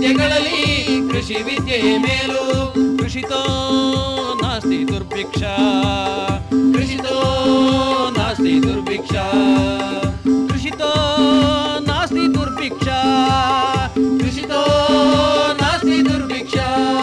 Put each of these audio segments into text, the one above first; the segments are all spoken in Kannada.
ವಿದ್ಯೆಗಳಲ್ಲಿ ಕೃಷಿ ವಿದ್ಯೆಯೇ ಮೇಲು ಕೃಷಿತೋ ನಾಸ್ತಿ ದುರ್ಭಿಕ್ಷ ಕೃಷಿತೋ ನಾಸ್ತಿ ದುರ್ಭಿಕ್ಷ ಕೃಷಿತೋ ನಾಸ್ತಿ ದುರ್ಭಿಕ್ಷ ಕೃಷಿತೋ ನಾಸ್ತಿ ದುರ್ಭಿಕ್ಷ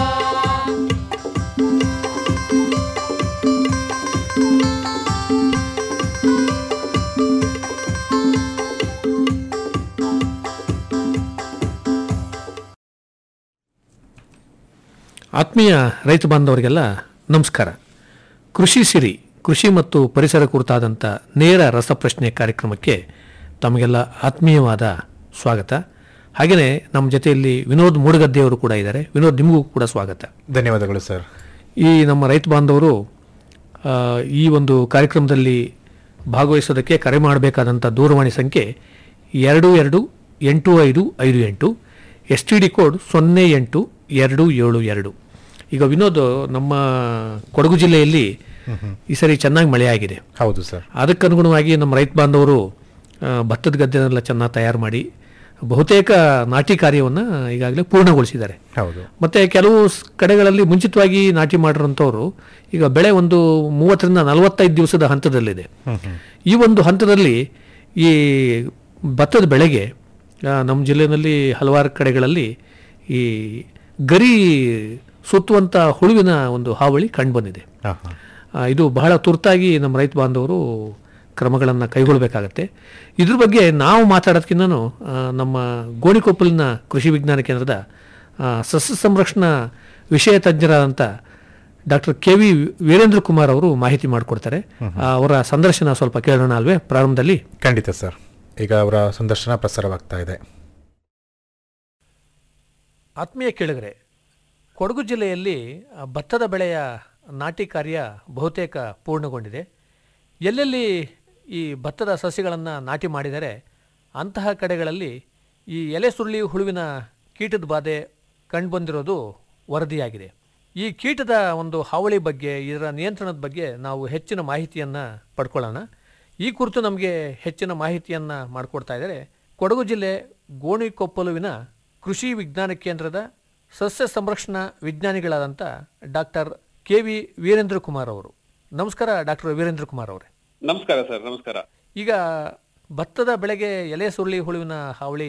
ಆತ್ಮೀಯ ರೈತ ಬಾಂಧವರಿಗೆಲ್ಲ ನಮಸ್ಕಾರ ಕೃಷಿ ಸಿರಿ ಕೃಷಿ ಮತ್ತು ಪರಿಸರ ಕುರಿತಾದಂಥ ನೇರ ರಸಪ್ರಶ್ನೆ ಕಾರ್ಯಕ್ರಮಕ್ಕೆ ತಮಗೆಲ್ಲ ಆತ್ಮೀಯವಾದ ಸ್ವಾಗತ ಹಾಗೆಯೇ ನಮ್ಮ ಜೊತೆಯಲ್ಲಿ ವಿನೋದ್ ಮೂಡಗದ್ದೆಯವರು ಕೂಡ ಇದ್ದಾರೆ ವಿನೋದ್ ನಿಮಗೂ ಕೂಡ ಸ್ವಾಗತ ಧನ್ಯವಾದಗಳು ಸರ್ ಈ ನಮ್ಮ ರೈತ ಬಾಂಧವರು ಆ, ಈ ಒಂದು ಕಾರ್ಯಕ್ರಮದಲ್ಲಿ ಭಾಗವಹಿಸೋದಕ್ಕೆ ಕರೆ ಮಾಡಬೇಕಾದಂಥ ದೂರವಾಣಿ ಸಂಖ್ಯೆ ಎರಡು ಎರಡು ಎಂಟು ಐದು ಐದು ಎಂಟು ಎಸ್ ಟಿ ಡಿ ಕೋಡ್ ಸೊನ್ನೆ ಎಂಟು ಎರಡು ಏಳು ಎರಡು ಈಗ ವಿನೋದ್ ನಮ್ಮ ಕೊಡಗು ಜಿಲ್ಲೆಯಲ್ಲಿ ಈ ಸರಿ ಚೆನ್ನಾಗಿ ಮಳೆಯಾಗಿದೆ ಹೌದು ಸರ್ ಅದಕ್ಕನುಗುಣವಾಗಿ ನಮ್ಮ ರೈತ ಬಾಂಧವರು ಆ, ಭತ್ತದ ಗದ್ದೆನೆಲ್ಲ ಚೆನ್ನಾಗಿ ತಯಾರು ಮಾಡಿ ಬಹುತೇಕ ನಾಟಿ ಕಾರ್ಯವನ್ನು ಈಗಾಗಲೇ ಪೂರ್ಣಗೊಳಿಸಿದ್ದಾರೆ ಹೌದು ಮತ್ತೆ ಕೆಲವು ಸ್- ಕಡೆಗಳಲ್ಲಿ ಮುಂಚಿತವಾಗಿ ನಾಟಿ ಮಾಡಿರೋಂಥವ್ರು ಈಗ ಬೆಳೆ ಒಂದು ಮೂವತ್ತರಿಂದ ನಲವತ್ತೈದು ದಿವಸದ ಹಂತದಲ್ಲಿದೆ ಈ ಒಂದು ಹಂತದಲ್ಲಿ ಈ ಭತ್ತದ ಬೆಳೆಗೆ ಆ, ನಮ್ಮ ಜಿಲ್ಲೆಯಲ್ಲಿ ಹಲವಾರು ಕಡೆಗಳಲ್ಲಿ ಈ ಗರಿ ಸುತ್ತುವಂಥ ಹುಳುವಿನ ಒಂದು ಹಾವಳಿ ಕಂಡುಬಂದಿದೆ ಹಾಂ ಹಾಂ ಆ, ಇದು ಬಹಳ ತುರ್ತಾಗಿ ನಮ್ಮ ರೈತ ಬಾಂಧವರು ಕ್ರಮಗಳನ್ನು ಕೈಗೊಳ್ಳಬೇಕಾಗತ್ತೆ ಇದ್ರ ಬಗ್ಗೆ ನಾವು ಮಾತಾಡೋದಕ್ಕಿಂತನೂ ಆ, ನಮ್ಮ ಗೋಣಿಕೊಪ್ಪಲಿನ ಕೃಷಿ ವಿಜ್ಞಾನ ಕೇಂದ್ರದ ಆ, ಸಸ್ಯ ಸಂರಕ್ಷಣಾ ವಿಷಯ ತಜ್ಞರಾದಂಥ doctor K V Veerendra Kumar ಅವರು ಮಾಹಿತಿ ಮಾಡಿಕೊಡ್ತಾರೆ ಆ, ಅವರ ಸಂದರ್ಶನ ಸ್ವಲ್ಪ ಕೇಳೋಣ ಅಲ್ವೇ ಪ್ರಾರಂಭದಲ್ಲಿ ಖಂಡಿತ ಸರ್ ಈಗ ಅವರ ಸಂದರ್ಶನ ಪ್ರಸಾರವಾಗ್ತಾ ಇದೆ ಆತ್ಮೀಯ ಕೇಳಿದರೆ ಕೊಡಗು ಜಿಲ್ಲೆಯಲ್ಲಿ ಆ, ಭತ್ತದ ಬೆಳೆಯ ನಾಟಿ ಕಾರ್ಯ ಬಹುತೇಕ ಪೂರ್ಣಗೊಂಡಿದೆ ಎಲ್ಲೆಲ್ಲಿ ಈ ಭತ್ತದ ಸಸ್ಯಗಳನ್ನು ನಾಟಿ ಮಾಡಿದರೆ ಅಂತಹ ಕಡೆಗಳಲ್ಲಿ ಈ ಎಲೆ ಸುರುಳಿ ಹುಳುವಿನ ಕೀಟದ ಬಾಧೆ ಕಂಡುಬಂದಿರೋದು ವರದಿಯಾಗಿದೆ ಈ ಕೀಟದ ಒಂದು ಹಾವಳಿ ಬಗ್ಗೆ ಇದರ ನಿಯಂತ್ರಣದ ಬಗ್ಗೆ ನಾವು ಹೆಚ್ಚಿನ ಮಾಹಿತಿಯನ್ನು ಪಡ್ಕೊಳ್ಳೋಣ ಈ ಕುರಿತು ನಮಗೆ ಹೆಚ್ಚಿನ ಮಾಹಿತಿಯನ್ನು ಮಾಡಿಕೊಡ್ತಾ ಇದ್ದಾರೆ ಕೊಡಗು ಜಿಲ್ಲೆ ಗೋಣಿಕೊಪ್ಪಲುವಿನ ಕೃಷಿ ವಿಜ್ಞಾನ ಕೇಂದ್ರದ ಸಸ್ಯ ಸಂರಕ್ಷಣಾ ವಿಜ್ಞಾನಿಗಳಾದಂಥ doctor K V Veerendra Kumar ಅವರು ನಮಸ್ಕಾರ ಡಾಕ್ಟರ್ ವೀರೇಂದ್ರ ಕುಮಾರ್ ಅವರೇ ನಮಸ್ಕಾರ ಸರ್ ನಮಸ್ಕಾರ ಈಗ ಭತ್ತದ ಬೆಳೆಗೆ ಎಲೆ ಸುರುಳಿ ಹುಳುವಿನ ಹಾವಳಿ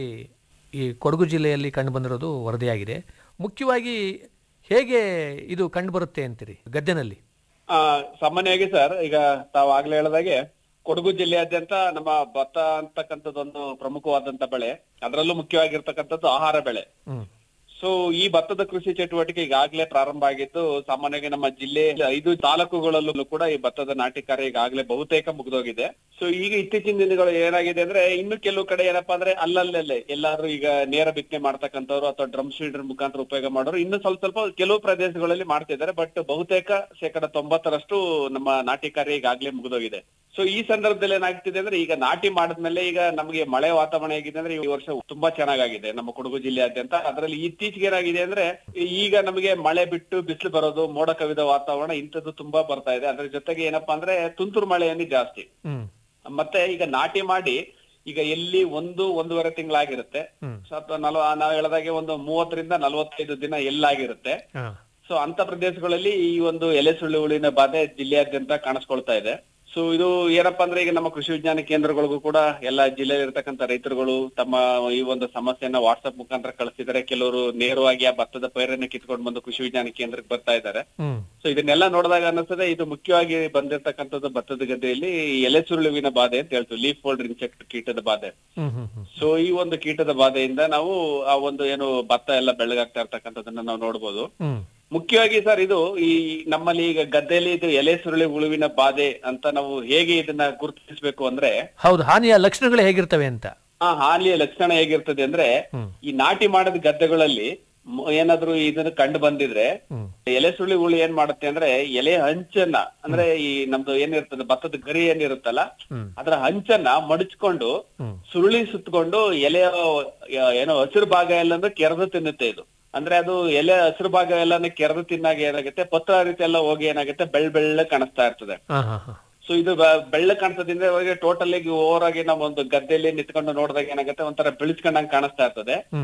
ಈ ಕೊಡಗು ಜಿಲ್ಲೆಯಲ್ಲಿ ಕಂಡುಬಂದಿರೋದು ವರದಿಯಾಗಿದೆ ಮುಖ್ಯವಾಗಿ ಹೇಗೆ ಇದು ಕಂಡುಬರುತ್ತೆ ಅಂತೀರಿ ಗದ್ದೆನಲ್ಲಿ ಆ, ಸಾಮಾನ್ಯವಾಗಿ ಸರ್ ಈಗ ತಾವು ಆಗ್ಲೇ ಹೇಳಿದಾಗೆ ಕೊಡಗು ಜಿಲ್ಲೆಯಾದ್ಯಂತ ನಮ್ಮ ಭತ್ತ ಅಂತಕ್ಕಂಥದ್ದೊಂದು ಪ್ರಮುಖವಾದಂತ ಬೆಳೆ ಅದರಲ್ಲೂ ಮುಖ್ಯವಾಗಿರ್ತಕ್ಕಂಥದ್ದು ಆಹಾರ ಬೆಳೆ ಹ್ಮ್ ಸೊ ಈ ಭತ್ತದ ಕೃಷಿ ಚಟುವಟಿಕೆ ಈಗಾಗಲೇ ಪ್ರಾರಂಭ ಆಗಿದ್ದು ಸಾಮಾನ್ಯವಾಗಿ ನಮ್ಮ ಜಿಲ್ಲೆ ಐದು ತಾಲೂಕುಗಳಲ್ಲೂ ಕೂಡ ಈ ಭತ್ತದ ನಾಟಿ ಕಾರ್ಯ ಈಗಾಗಲೇ ಬಹುತೇಕ ಮುಗಿದೋಗಿದೆ ಸೊ ಈಗ ಇತ್ತೀಚಿನ ದಿನಗಳು ಏನಾಗಿದೆ ಅಂದ್ರೆ ಇನ್ನು ಕೆಲವು ಕಡೆ ಏನಪ್ಪಾ ಅಂದ್ರೆ ಅಲ್ಲಲ್ಲೇ ಎಲ್ಲಾದ್ರೂ ಈಗ ನೇರ ಬಿತ್ತನೆ ಮಾಡ್ತಕ್ಕಂಥವ್ರು ಅಥವಾ ಡ್ರಮ್ ಶೀಡರ್ ಮುಖಾಂತರ ಉಪಯೋಗ ಮಾಡೋರು ಇನ್ನು ಸ್ವಲ್ಪ ಸ್ವಲ್ಪ ಕೆಲವು ಪ್ರದೇಶಗಳಲ್ಲಿ ಮಾಡ್ತಿದ್ದಾರೆ ಬಟ್ ಬಹುತೇಕ ಶೇಕಡ ತೊಂಬತ್ತರಷ್ಟು ನಮ್ಮ ನಾಟಿ ಕಾರ್ಯ ಈಗಾಗಲೇ ಮುಗಿದೋಗಿದೆ ಸೊ ಈ ಸಂದರ್ಭದಲ್ಲಿ ಏನಾಗ್ತಿದೆ ಅಂದ್ರೆ ಈಗ ನಾಟಿ ಮಾಡಿದ್ಮೇಲೆ ಈಗ ನಮಗೆ ಮಳೆ ವಾತಾವರಣ ಹೇಗಿದೆ ಅಂದ್ರೆ ಈ ವರ್ಷ ತುಂಬಾ ಚೆನ್ನಾಗಿದೆ ನಮ್ಮ ಕೊಡಗು ಜಿಲ್ಲೆಯಾದ್ಯಂತ ಅದರಲ್ಲಿ ಇತ್ತೀಚೆಗೆ ಏನಾಗಿದೆ ಅಂದ್ರೆ ಈಗ ನಮಗೆ ಮಳೆ ಬಿಟ್ಟು ಬಿಸಿಲು ಬರೋದು ಮೋಡ ಕವಿದ ವಾತಾವರಣ ಇಂಥದ್ದು ತುಂಬಾ ಬರ್ತಾ ಇದೆ ಅದ್ರ ಜೊತೆಗೆ ಏನಪ್ಪಾ ಅಂದ್ರೆ ತುಂತುರು ಮಳೆಯಲ್ಲಿ ಜಾಸ್ತಿ ಹ್ಮ್ ಮತ್ತೆ ಈಗ ನಾಟಿ ಮಾಡಿ ಈಗ ಎಲ್ಲಿ ಒಂದು ಒಂದೂವರೆ ತಿಂಗಳಾಗಿರುತ್ತೆ ಹ್ಮ್. ಸೊ ಅಥವಾ ನಲ್ವ ನಾವ್ ಹೇಳ್ದಾಗೆ ಒಂದು ಮೂವತ್ತರಿಂದ ನಲವತ್ತೈದು ದಿನ ಎಲ್ಲಾಗಿರುತ್ತೆ ಹಾ ಸೊ ಅಂತ ಪ್ರದೇಶಗಳಲ್ಲಿ ಈ ಒಂದು ಎಲೆ ಸುಳ್ಳು ಹುಳಿನ ಬಾಧೆ ಜಿಲ್ಲೆಯಾದ್ಯಂತ ಕಾಣಿಸ್ಕೊಳ್ತಾ ಇದೆ ಸೊ ಇದು ಏನಪ್ಪಾ ಅಂದ್ರೆ ಈಗ ನಮ್ಮ ಕೃಷಿ ವಿಜ್ಞಾನ ಕೇಂದ್ರಗಳಿಗೂ ಕೂಡ ಎಲ್ಲ ಜಿಲ್ಲೆಯಲ್ಲಿ ಇರ್ತಕ್ಕಂಥ ರೈತರುಗಳು ತಮ್ಮ ಈ ಒಂದು ಸಮಸ್ಯೆಯನ್ನ ವಾಟ್ಸ್ಆಪ್ ಮುಖಾಂತರ ಕಳಿಸ್ತಿದ್ದಾರೆ ಕೆಲವರು ನೇರವಾಗಿ ಆ ಭತ್ತದ ಪೈರನ್ನ ಕಿತ್ಕೊಂಡು ಬಂದು ಕೃಷಿ ವಿಜ್ಞಾನ ಕೇಂದ್ರಕ್ಕೆ ಬರ್ತಾ ಇದ್ದಾರೆ ಹ್ಮ್ ಸೊ ಇದನ್ನೆಲ್ಲ ನೋಡಿದಾಗ ಅನ್ನಿಸ್ತದೆ ಇದು ಮುಖ್ಯವಾಗಿ ಬಂದಿರತಕ್ಕಂಥದ್ದು ಭತ್ತದ ಗದ್ದೆಯಲ್ಲಿ ಈ ಎಲೆ ಸುರುಳುವಿನ ಬಾಧೆ ಅಂತ ಹೇಳ್ತೀವಿ ಲೀಫ್ ಫೋಲ್ಡರ್ ಇನ್ಸೆಕ್ಟ್ ಕೀಟದ ಬಾಧೆ ಹ್ಮ್ ಹ್ಮ್ ಹ್ಮ್ ಸೊ ಈ ಒಂದು ಕೀಟದ ಬಾಧೆಯಿಂದ ನಾವು ಆ ಒಂದು ಏನು ಭತ್ತ ಎಲ್ಲ ಬೆಳಗಾಗ್ತಾ ಇರ್ತಕ್ಕಂಥದ್ದನ್ನ ನಾವು ನೋಡ್ಬೋದು ಹ್ಮ್ ಮುಖ್ಯವಾಗಿ ಸರ್ ಇದು ಈ ನಮ್ಮಲ್ಲಿ ಈಗ ಗದ್ದೆಯಲ್ಲಿ ಇದು ಎಲೆ ಸುರುಳಿ ಹುಳುವಿನ ಬಾಧೆ ಅಂತ ನಾವು ಹೇಗೆ ಇದನ್ನ ಗುರುತಿಸಬೇಕು ಅಂದ್ರೆ ಹೌದು ಹಾನಿಯ ಲಕ್ಷಣಗಳು ಹೇಗಿರ್ತವೆ ಅಂತ ಆ ಹಾನಿಯ ಲಕ್ಷಣ ಹೇಗಿರ್ತದೆ ಅಂದ್ರೆ ಹ್ಮ್. ಈ ನಾಟಿ ಮಾಡಿದ ಗದ್ದೆಗಳಲ್ಲಿ ಮ- ಏನಾದ್ರೂ ಇದನ್ನ ಕಂಡು ಬಂದಿದ್ರೆ ಹ್ಮ್ ಎಲೆ ಸುಳಿ ಹುಳು ಏನ್ ಮಾಡುತ್ತೆ ಅಂದ್ರೆ ಎಲೆ ಹಂಚನ್ನ ಅಂದ್ರೆ ಈ ನಮ್ದು ಏನಿರ್ತದೆ ಭತ್ತದ ಗರಿ ಏನಿರುತ್ತಲ್ಲ ಹ್ಮ್ ಅದರ ಹಂಚನ್ನ ಮಡಚ್ಕೊಂಡು ಹ್ಮ್ ಸುರುಳಿ ಸುತ್ತಕೊಂಡು ಎಲೆಯ ಯ- ಏನೋ ಹಸಿರು ಭಾಗ ಎಲ್ಲಾನು ಕೆರೆದು ತಿನ್ನುತ್ತೆ ಇದು ಅಂದ್ರೆ ಅದು ಎಲೆ ಹಸಿರು ಭಾಗ ಎಲ್ಲಾನು ಕೆರೆದು ತಿನ್ನಾಗ ಏನಾಗುತ್ತೆ ಪತ್ರ ರೀತಿ ಎಲ್ಲ ಹೋಗಿ ಏನಾಗುತ್ತೆ ಬೆಳ್ಳ ಬೆಳ್ಳ ಕಾಣಿಸ್ತಾ ಇರ್ತದೆ ಹಾ ಹಾ ಹಾ ಸೊ ಇದು ಬ- ಬೆಳ್ಳ ಕಾಣಿಸೋದ್ರಿಂದ ಇವಾಗ ಟೋಟಲ್ ಆಗಿ ಓವರ್ ಆಗಿ ನಾವು ಒಂದು ಗದ್ದೆಯಲ್ಲಿ ನಿಂತ್ಕೊಂಡು ನೋಡಿದಾಗ ಏನಾಗುತ್ತೆ ಒಂಥರ ಬೆಳೆಸ್ಕೊಂಡಂಗ್ ಕಾಣಿಸ್ತಾ ಇರ್ತದೆ ಹ್ಮ್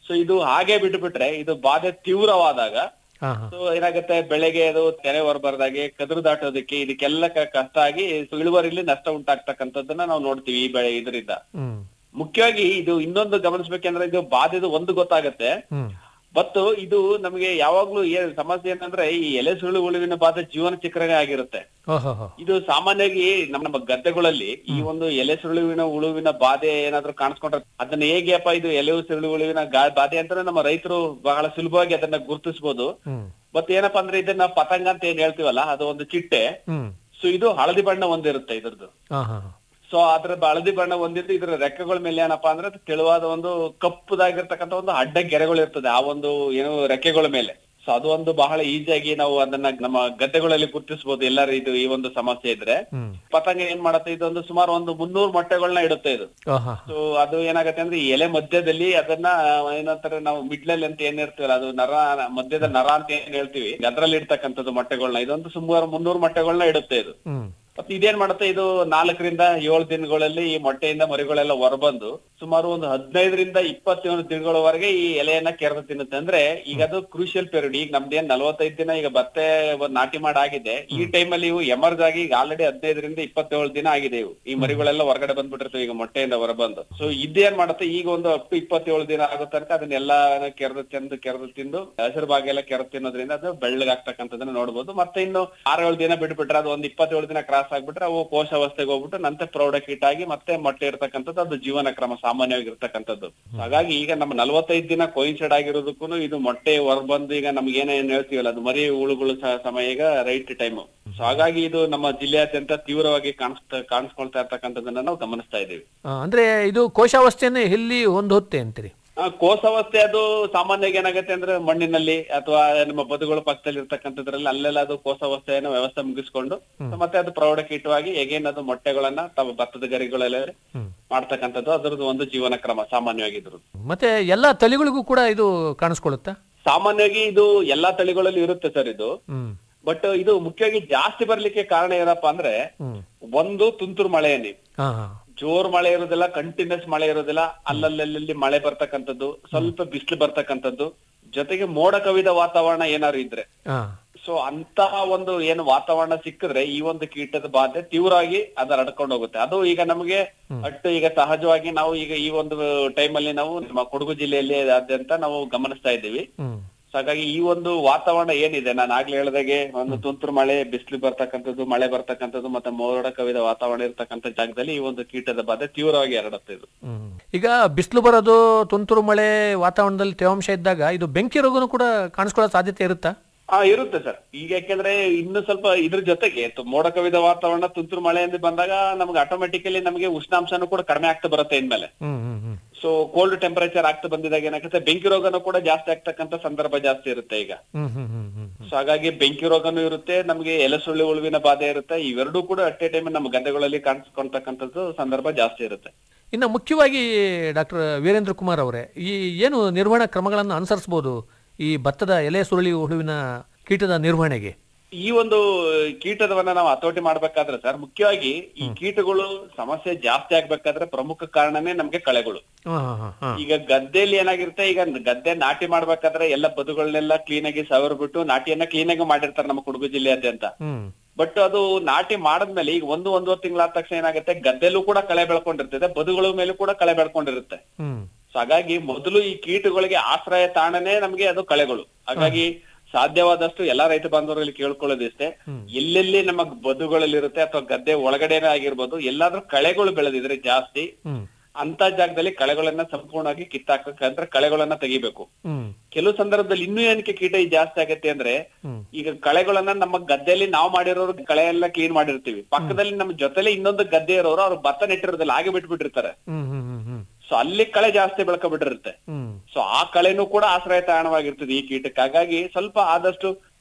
ಸೊ ಇದು ಹಾಗೆ ಬಿಟ್ಬಿಟ್ರೆ ಇದು ಬಾಧೆ ತೀವ್ರವಾದಾಗ ಹಾ ಹಾ ಸೊ ಏನಾಗುತ್ತೆ ಬೆಳೆಗೆ ಅದು ತೆರೆ ಹೊರಬಾರ್ದಾಗೆ ಕದ್ರು ದಾಟೋದಕ್ಕೆ ಇದಕ್ಕೆಲ್ಲ ಕ- ಕಷ್ಟ ಆಗಿ ಸೊ ಇಳುವರಿಲಿ ನಷ್ಟ ಉಂಟಾಗ್ತಕ್ಕಂಥದ್ದನ್ನ ನಾವು ನೋಡ್ತೀವಿ ಈ ಬೆಳೆ ಇದರಿಂದ ಹ್ಮ್ ಮುಖ್ಯವಾಗಿ ಇದು ಇನ್ನೊಂದು ಗಮನಿಸ್ಬೇಕಂದ್ರೆ ಇದು ಬಾಧೆದು ಒಂದು ಗೊತ್ತಾಗತ್ತೆ ಹ್ಮ್ ಮತ್ತು ಇದು ನಮಗೆ ಯಾವಾಗ್ಲೂ ಏನ್ ಸಮಸ್ಯೆ ಏನಂದ್ರೆ ಈ ಎಲೆ ಸುಳ್ಳು ಉಳುವಿನ ಬಾಧೆ ಜೀವನ ಚಕ್ರನೇ ಆಗಿರುತ್ತೆ ಓಹೋ ಹೋ ಇದು ಸಾಮಾನ್ಯವಾಗಿ ನಮ್ಮ ನಮ್ಮ ಗದ್ದೆಗಳಲ್ಲಿ ಈ ಒಂದು ಎಲೆ ಸುಳುವಿನ ಉಳುವಿನ ಬಾಧೆ ಏನಾದ್ರೂ ಕಾಣಿಸ್ಕೊಂಡ್ರೆ ಅದನ್ನ ಹೇಗೆಪ್ಪ ಇದು ಎಲೆ ಸುಳ್ಳು ಉಳುವಿನ ಗಾ- ಬಾಧೆ ಅಂತ ನಮ್ಮ ರೈತರು ಬಹಳ ಸುಲಭವಾಗಿ ಅದನ್ನ ಗುರುತಿಸಬಹುದು ಹ್ಮ್ ಮತ್ತೆ ಏನಪ್ಪಾ ಅಂದ್ರೆ ಇದನ್ನ ಪತಂಗ ಅಂತ ಏನ್ ಹೇಳ್ತೀವಲ್ಲ ಅದು ಒಂದು ಚಿಟ್ಟೆ ಹ್ಮ್ ಸೊ ಇದು ಹಳದಿ ಬಣ್ಣ ಹೊಂದಿರುತ್ತೆ ಇದ್ರದ್ದು ಹಾ ಹಾ ಹಾ. ಸೊ ಅದ್ರ ಹಳದಿ ಬಣ್ಣ ಹೊಂದಿದ್ದು ಇದ್ರ ರೆಕ್ಕೆಗಳ ಮೇಲೆ ಏನಪ್ಪಾ ಅಂದ್ರೆ ಅದು ತೆಳುವಾದ ಒಂದು ಕಪ್ಪುದಾಗಿರ್ತಕ್ಕಂಥ ಒಂದು ಅಡ್ಡ ಗೆರೆಗಳು ಇರ್ತದೆ ಆ ಒಂದು ಏನು ರೆಕ್ಕೆಗಳ ಮೇಲೆ ಸೊ ಅದು ಒಂದು ಬಹಳ ಈಸಿಯಾಗಿ ನಾವು ಅದನ್ನ ನಮ್ಮ ಗದ್ದೆಗಳಲ್ಲಿ ಗುರುತಿಸಬಹುದು ಎಲ್ಲರ ಇದು ಈ ಒಂದು ಸಮಸ್ಯೆ ಇದ್ರೆ ಹ್ಮ್ ಪತಂಗ ಏನ್ ಮಾಡತ್ತೆ ಇದೊಂದು ಸುಮಾರು ಒಂದು ಮುನ್ನೂರು ಮೊಟ್ಟೆಗಳನ್ನ ಇಡುತ್ತೆ ಇದು ಆಹಾ. ಸೊ ಅದು ಏನಾಗತ್ತೆ ಅಂದ್ರೆ ಈ ಎಲೆ ಮಧ್ಯದಲ್ಲಿ ಅದನ್ನ ಏನಂತಾರೆ ನಾವು ಮಿಡ್ಲಲ್ಲಿ ಅಂತ ಏನ್ ಇರ್ತೀವಲ್ಲ ಅದು ನರ ಮಧ್ಯದ ನರ ಅಂತ ಏನ್ ಹೇಳ್ತೀವಿ ಅದ್ರಲ್ಲಿ ಇಡ್ತಕ್ಕಂಥದ್ದು ಮೊಟ್ಟೆಗಳನ್ನ ಇದೊಂದು ಸುಮಾರು ಮುನ್ನೂರು ಮೊಟ್ಟೆಗಳನ್ನ ಇಡುತ್ತೆ ಇದು ಹ್ಮ್ ಮತ್ತೆ ಇದೇನ್ ಮಾಡುತ್ತೆ ಇದು ನಾಲ್ಕರಿಂದ ಏಳು ದಿನಗಳಲ್ಲಿ ಈ ಮೊಟ್ಟೆಯಿಂದ ಮರಿಗಳೆಲ್ಲ ಹೊರಬಂದು ಸುಮಾರು ಒಂದು ಹದಿನೈದರಿಂದ ಇಪ್ಪತ್ತೇಳು ದಿನಗಳವರೆಗೆ ಈ ಎಲೆಯನ್ನ ಕೆರೆದು ತಿನ್ನುತ್ತೆ ಅಂದ್ರೆ ಈಗ ಅದು ಕ್ರೂಷಿಯಲ್ ಪೀರಿಯಡ್ ಈಗ ನಮ್ದೇನ್ ನಲವತ್ತೈದು ದಿನ ಈಗ ಭತ್ತ ಒಂದ್ ನಾಟಿ ಮಾಡಾಗಿದೆ ಈ ಟೈಮ್ ಅಲ್ಲಿ ಇವು ಎಮರ್ಜ್ ಆಗಿ ಈಗ ಆಲ್ರೆಡಿ ಹದಿನೈದರಿಂದ ಇಪ್ಪತ್ತೇಳು ದಿನ ಆಗಿದೆ ಇವು ಈ ಮರಿಗಳೆಲ್ಲ ಹೊರಗಡೆ ಬಂದ್ಬಿಟ್ಟಿರ್ತವೆ ಈಗ ಮೊಟ್ಟೆಯಿಂದ ಹೊರಬಂದು ಸೊ ಇದೇನ್ ಮಾಡುತ್ತೆ ಈಗ ಒಂದು ಅಪ್ ಟು ಇಪ್ಪತ್ತೇಳು ದಿನ ಆಗೋ ತನಕ ಅದನ್ನೆಲ್ಲ ಕೆರೆದು ತಿಂದು ಕೆರೆದು ತಿಂದು ಹಸಿರು ಭಾಗ ಎಲ್ಲ ಕೆರೆದು ತಿನ್ನೋದ್ರಿಂದ ಅದು ಬೆಳ್ಳಗಾಗ್ತಕ್ಕಂಥದ್ದನ್ನ ನೋಡ್ಬೋದು ಮತ್ತೆ ಇನ್ನು ಆರು ಏಳು ದಿನ ಬಿಟ್ಬಿಟ್ರೆ ಅದು ಒಂದ್ ಇಪ್ಪತ್ತೇಳು ದಿನ ಕ್ರಾಸ್ ಆಗ್ಬಿಟ್ರೆ ಅವು ಕೋಶಾವಸ್ಥೆಗೆ ಹೋಗ್ಬಿಟ್ಟು ನಂತರ ಪ್ರೌಢಕೀಟ ಆಗಿ ಮತ್ತೆ ಮೊಟ್ಟೆ ಇರ್ತಕ್ಕಂಥದ್ದು ಅದು ಜೀವನ ಕ್ರಮ ಸಾಮಾನ್ಯವಾಗಿ ಇರ್ತಕ್ಕಂಥದ್ದು ಹಾಗಾಗಿ ಈಗ ನಮ್ಮ ನಲವತ್ತೈದು ದಿನ ಕೊಯಿನ್ಸೈಡ್ ಆಗಿರೋದಕ್ಕೂ ಇದು ಮೊಟ್ಟೆ ಹೊರಬಂದು ಈಗ ನಮ್ಗೆ ಏನೇನ್ ಹೇಳ್ತೀವಲ್ಲ ಅದು ಮರಿ ಹುಳುಗಳು ಸ- ಸಮಯ ಈಗ ರೈಟ್ ಟೈಮ್ ಸೊ ಹಾಗಾಗಿ ಇದು ನಮ್ಮ ಜಿಲ್ಲೆಯಾದ್ಯಂತ ತೀವ್ರವಾಗಿ ಕಾಣಿಸ್ತಾ ಕಾಣಿಸ್ಕೊಳ್ತಾ ಇರ್ತಕ್ಕಂಥದ್ದನ್ನ ನಾವು ಗಮನಿಸ್ತಾ ಇದ್ದೀವಿ ಆ, ಅಂದ್ರೆ ಇದು ಕೋಶಾವಸ್ಥೆಯನ್ನು ಎಲ್ಲಿ ಹೊಂದೋತ್ತೆ ಅಂತೀರಿ ಆ, ಕೋಶಾವಸ್ಥೆ ಅದು ಸಾಮಾನ್ಯವಾಗಿ ಏನಾಗುತ್ತೆ ಅಂದ್ರೆ ಮಣ್ಣಿನಲ್ಲಿ ಅಥವಾ ನಮ್ಮ ಬದುಗಳ ಪಕ್ಕದಲ್ಲಿ ಇರ್ತಕ್ಕಂಥದ್ರಲ್ಲಿ ಅಲ್ಲೆಲ್ಲ ಅದು ಕೋಶಾವಸ್ಥೆಯನ್ನು ವ್ಯವಸ್ಥೆ ಮುಗಿಸ್ಕೊಂಡು ಮತ್ತೆ ಅದು ಪ್ರೌಢಕೀಟವಾಗಿ ಹೇಗೇನ್ ಅದು ಮೊಟ್ಟೆಗಳನ್ನ ತಮ್ಮ ಭತ್ತದ ಗರಿಗಳೆಲ್ಲ ಹ್ಮ್. ಮಾಡ್ತಕ್ಕಂಥದ್ದು ಅದರದ್ದು ಒಂದು ಜೀವನ ಕ್ರಮ ಸಾಮಾನ್ಯವಾಗಿ ಇದ್ರದ್ದು ಮತ್ತೆ ಎಲ್ಲಾ ತಳಿಗಳಿಗೂ ಕೂಡ ಇದು ಕಾಣಿಸ್ಕೊಳ್ಳುತ್ತಾ ಸಾಮಾನ್ಯವಾಗಿ ಇದು ಎಲ್ಲಾ ತಳಿಗಳಲ್ಲಿ ಇರುತ್ತೆ ಸರ್ ಇದು ಹ್ಮ್ ಬಟ್ ಇದು ಮುಖ್ಯವಾಗಿ ಜಾಸ್ತಿ ಬರ್ಲಿಕ್ಕೆ ಕಾರಣ ಏನಪ್ಪಾ ಅಂದ್ರೆ ಹ್ಮ್ ಒಂದು ತುಂತುರು ಮಳೆಯಲ್ಲಿ ಹಾ ಹಾ ಜೋರ್ ಮಳೆ ಇರೋದಿಲ್ಲ ಕಂಟಿನ್ಯೂಸ್ ಮಳೆ ಇರೋದಿಲ್ಲ ಅಲ್ಲಲ್ಲಿ ಮಳೆ ಬರ್ತಕ್ಕಂಥದ್ದು ಸ್ವಲ್ಪ ಬಿಸಿಲು ಬರ್ತಕ್ಕಂಥದ್ದು ಜೊತೆಗೆ ಮೋಡ ಕವಿದ ವಾತಾವರಣ ಏನಾದ್ರು ಇದ್ರೆ ಹಾ ಸೊ ಅಂತಹ ಒಂದು ಏನು ವಾತಾವರಣ ಸಿಕ್ಕಿದ್ರೆ ಈ ಒಂದು ಕೀಟದ ಬಾಧೆ ತೀವ್ರವಾಗಿ ಅದು ಹರಡ್ಕೊಂಡು ಹೋಗುತ್ತೆ ಅದು ಈಗ ನಮಗೆ ಅಟ್ಟು ಈಗ ಸಹಜವಾಗಿ ನಾವು ಈಗ ಈ ಒಂದು ಟೈಮ್ ಅಲ್ಲಿ ನಾವು ನಮ್ಮ ಕೊಡಗು ಜಿಲ್ಲೆಯಲ್ಲಿ ಆದ್ಯಂತ ನಾವು ಗಮನಿಸ್ತಾ ಇದ್ದೀವಿ ಹ್ಮ್ ಸೊ ಹಾಗಾಗಿ ಈ ಒಂದು ವಾತಾವರಣ ಏನಿದೆ ನಾನು ಆಗ್ಲೇ ಹೇಳ್ದಾಗೆ ಒಂದು ತುಂತುರು ಮಳೆ ಬಿಸಿಲು ಬರ್ತಕ್ಕಂಥದ್ದು ಮಳೆ ಬರ್ತಕ್ಕಂಥದ್ದು ಮತ್ತೆ ಮೋಡ ಕವಿದ ವಾತಾವರಣ ಇರ್ತಕ್ಕಂಥ ಜಾಗದಲ್ಲಿ ಈ ಒಂದು ಕೀಟದ ಬಾಧೆ ತೀವ್ರವಾಗಿ ಹರಡುತ್ತೆ ಇದು ಹ್ಮ್. ಈಗ ಬಿಸಿಲು ಬರೋದು ತುಂತುರು ಮಳೆ ವಾತಾವರಣದಲ್ಲಿ ತೇವಾಂಶ ಇದ್ದಾಗ ಇದು ಬೆಂಕಿ ರೋಗನು ಕೂಡ ಕಾಣಿಸ್ಕೊಳ್ಳೋ ಸಾಧ್ಯತೆ ಇರುತ್ತಾ ಹಾ ಇರುತ್ತೆ ಸರ್ ಈಗ ಯಾಕೆಂದ್ರೆ ಇನ್ನು ಸ್ವಲ್ಪ ಇದ್ರ ಜೊತೆಗೆ ತು- ಮೋಡ ಕವಿದ ವಾತಾವರಣ ತುಂತುರು ಮಳೆ ಎಂದು ಬಂದಾಗ ನಮ್ಗೆ ಆಟೋಮೆಟಿಕಲಿ ನಮಗೆ ಉಷ್ಣಾಂಶನೂ ಕೂಡ ಕಡಿಮೆ ಆಗ್ತಾ ಬರುತ್ತೆ ಇನ್ಮೇಲೆ ಹ್ಮ್ ಹ್ಮ್ ಹ್ಮ್ ಸೊ ಕೋಲ್ಡ್ ಟೆಂಪರೇಚರ್ ಆಗ್ತಾ ಬಂದಿದಾಗ ಏನಾಗುತ್ತೆ ಬೆಂಕಿ ರೋಗನೂ ಕೂಡ ಜಾಸ್ತಿ ಆಗ್ತಕ್ಕಂಥ ಸಂದರ್ಭ ಜಾಸ್ತಿ ಇರುತ್ತೆ ಈಗ ಹ್ಮ್ ಹ್ಮ್ ಹ್ಮ್ ಹ್ಮ್ ಸೊ ಹಾಗಾಗಿ ಬೆಂಕಿ ರೋಗನೂ ಇರುತ್ತೆ ನಮಗೆ ಎಲೆಸುಳ್ಳಿ ಉಳುವಿನ ಬಾಧೆ ಇರುತ್ತೆ ಇವೆರಡೂ ಕೂಡ ಅಟ್ ಎ ಟೈಮ್ ನಮ್ಮ ಗದ್ದೆಗಳಲ್ಲಿ ಕಾಣಿಸ್ಕೊಳ್ತಕ್ಕಂಥದ್ದು ಸಂದರ್ಭ ಜಾಸ್ತಿ ಇರುತ್ತೆ ಇನ್ನು ಮುಖ್ಯವಾಗಿ ಡಾಕ್ಟರ್ ವೀರೇಂದ್ರ ಕುಮಾರ್ ಅವರೇ ಈ ಏನು ನಿರ್ವಹಣಾ ಕ್ರಮಗಳನ್ನು ಅನುಸರಿಸಬಹುದು ಈ ಭತ್ತದ ಎಲೆ ಸುರುಳಿ ಹುಳುವಿನ ಕೀಟದ ನಿರ್ವಹಣೆಗೆ ಈ ಒಂದು ಕೀಟದವನ್ನ ನಾವು ಹತೋಟಿ ಮಾಡ್ಬೇಕಾದ್ರೆ ಸರ್ ಮುಖ್ಯವಾಗಿ ಈ ಕೀಟಗಳು ಸಮಸ್ಯೆ ಜಾಸ್ತಿ ಆಗ್ಬೇಕಾದ್ರೆ ಪ್ರಮುಖ ಕಾರಣನೇ ನಮ್ಗೆ ಕಳೆಗಳು ಹಾ ಹಾ ಹಾ ಹಾ ಈಗ ಗದ್ದೆಯಲ್ಲಿ ಏನಾಗಿರುತ್ತೆ ಈಗ ಗದ್ದೆ ನಾಟಿ ಮಾಡ್ಬೇಕಾದ್ರೆ ಎಲ್ಲ ಬದುಗಳನ್ನೆಲ್ಲ ಕ್ಲೀನ್ ಆಗಿ ಸವರ್ಬಿಟ್ಟು ನಾಟಿಯನ್ನ ಕ್ಲೀನ್ ಆಗಿ ಮಾಡಿರ್ತಾರೆ ನಮ್ಮ ಕೊಡಗು ಜಿಲ್ಲೆಯಾದ್ಯಂತ ಹ್ಮ್ ಬಟ್ ಅದು ನಾಟಿ ಮಾಡದ್ಮೇಲೆ ಈಗ ಒಂದು ಒಂದೂವರೆ ತಿಂಗಳಾದ ತಕ್ಷಣ ಏನಾಗುತ್ತೆ ಗದ್ದೆಲ್ಲೂ ಕೂಡ ಕಳೆ ಬೆಳ್ಕೊಂಡಿರ್ತದೆ ಬದುಗಳ ಮೇಲೂ ಕೂಡ ಕಳೆ ಬೆಳ್ಕೊಂಡಿರುತ್ತೆ ಹ್ಮ್ ಸೊ ಹಾಗಾಗಿ ಮೊದಲು ಈ ಕೀಟಗಳಿಗೆ ಆಶ್ರಯ ತಾಣನೇ ನಮ್ಗೆ ಅದು ಕಳೆಗಳು ಹಾಗಾಗಿ ಸಾಧ್ಯವಾದಷ್ಟು ಎಲ್ಲಾ ರೈತ ಬಾಂಧವರಲ್ಲಿ ಕೇಳ್ಕೊಳ್ಳೋದಿಷ್ಟೇ ಎಲ್ಲೆಲ್ಲಿ ನಮ್ಮ ಬದುಗಳಲ್ಲಿ ಇರುತ್ತೆ ಅಥವಾ ಗದ್ದೆ ಒಳಗಡೆನೇ ಆಗಿರ್ಬೋದು ಎಲ್ಲಾದ್ರೂ ಕಳೆಗಳು ಬೆಳೆದಿದ್ರೆ ಜಾಸ್ತಿ ಹ್ಮ್ ಅಂತ ಜಾಗದಲ್ಲಿ ಕಳೆಗಳನ್ನ ಸಂಪೂರ್ಣವಾಗಿ ಕಿತ್ತಾಕಂದ್ರೆ ಕಳೆಗಳನ್ನ ತೆಗಿಬೇಕು ಹ್ಮ್ ಕೆಲವು ಸಂದರ್ಭದಲ್ಲಿ ಇನ್ನೂ ಏನಕ್ಕೆ ಕೀಟ ಈ ಜಾಸ್ತಿ ಆಗತ್ತೆ ಅಂದ್ರೆ ಹ್ಮ್. ಈಗ ಕಳೆಗಳನ್ನ ನಮ್ಮ ಗದ್ದೆಯಲ್ಲಿ ನಾವು ಮಾಡಿರೋರು ಕಳೆ ಎಲ್ಲ ಕ್ಲೀನ್ ಮಾಡಿರ್ತೀವಿ ಪಕ್ಕದಲ್ಲಿ ನಮ್ಮ ಜೊತೆಲಿ ಇನ್ನೊಂದು ಗದ್ದೆ ಇರೋರು ಅವ್ರು ಭತ್ತ ನೆಟ್ಟಿರೋದಿಲ್ಲ ಹಾಗೆ ಬಿಟ್ಬಿಟ್ಟಿರ್ತಾರೆ ಹ್ಮ್ ಹ್ಮ್ ಹ್ಮ್ ಹ್ಮ್ ಸೊ ಅಲ್ಲಿ ಕಳೆ ಜಾಸ್ತಿ ಬೆಳ್ಕೊಬಿಟ್ಟಿರುತ್ತೆ ಹ್ಮ್ ಸೊ ಆ ಕಳೆನೂ ಕೂಡ ಆಶ್ರಯ ತಾಣವಾಗಿರ್ತದೆ ಈ ಕೀಟಕ್ಕೆ ಹಾಗಾಗಿ ಸ್ವಲ್ಪ ಆದಷ್ಟು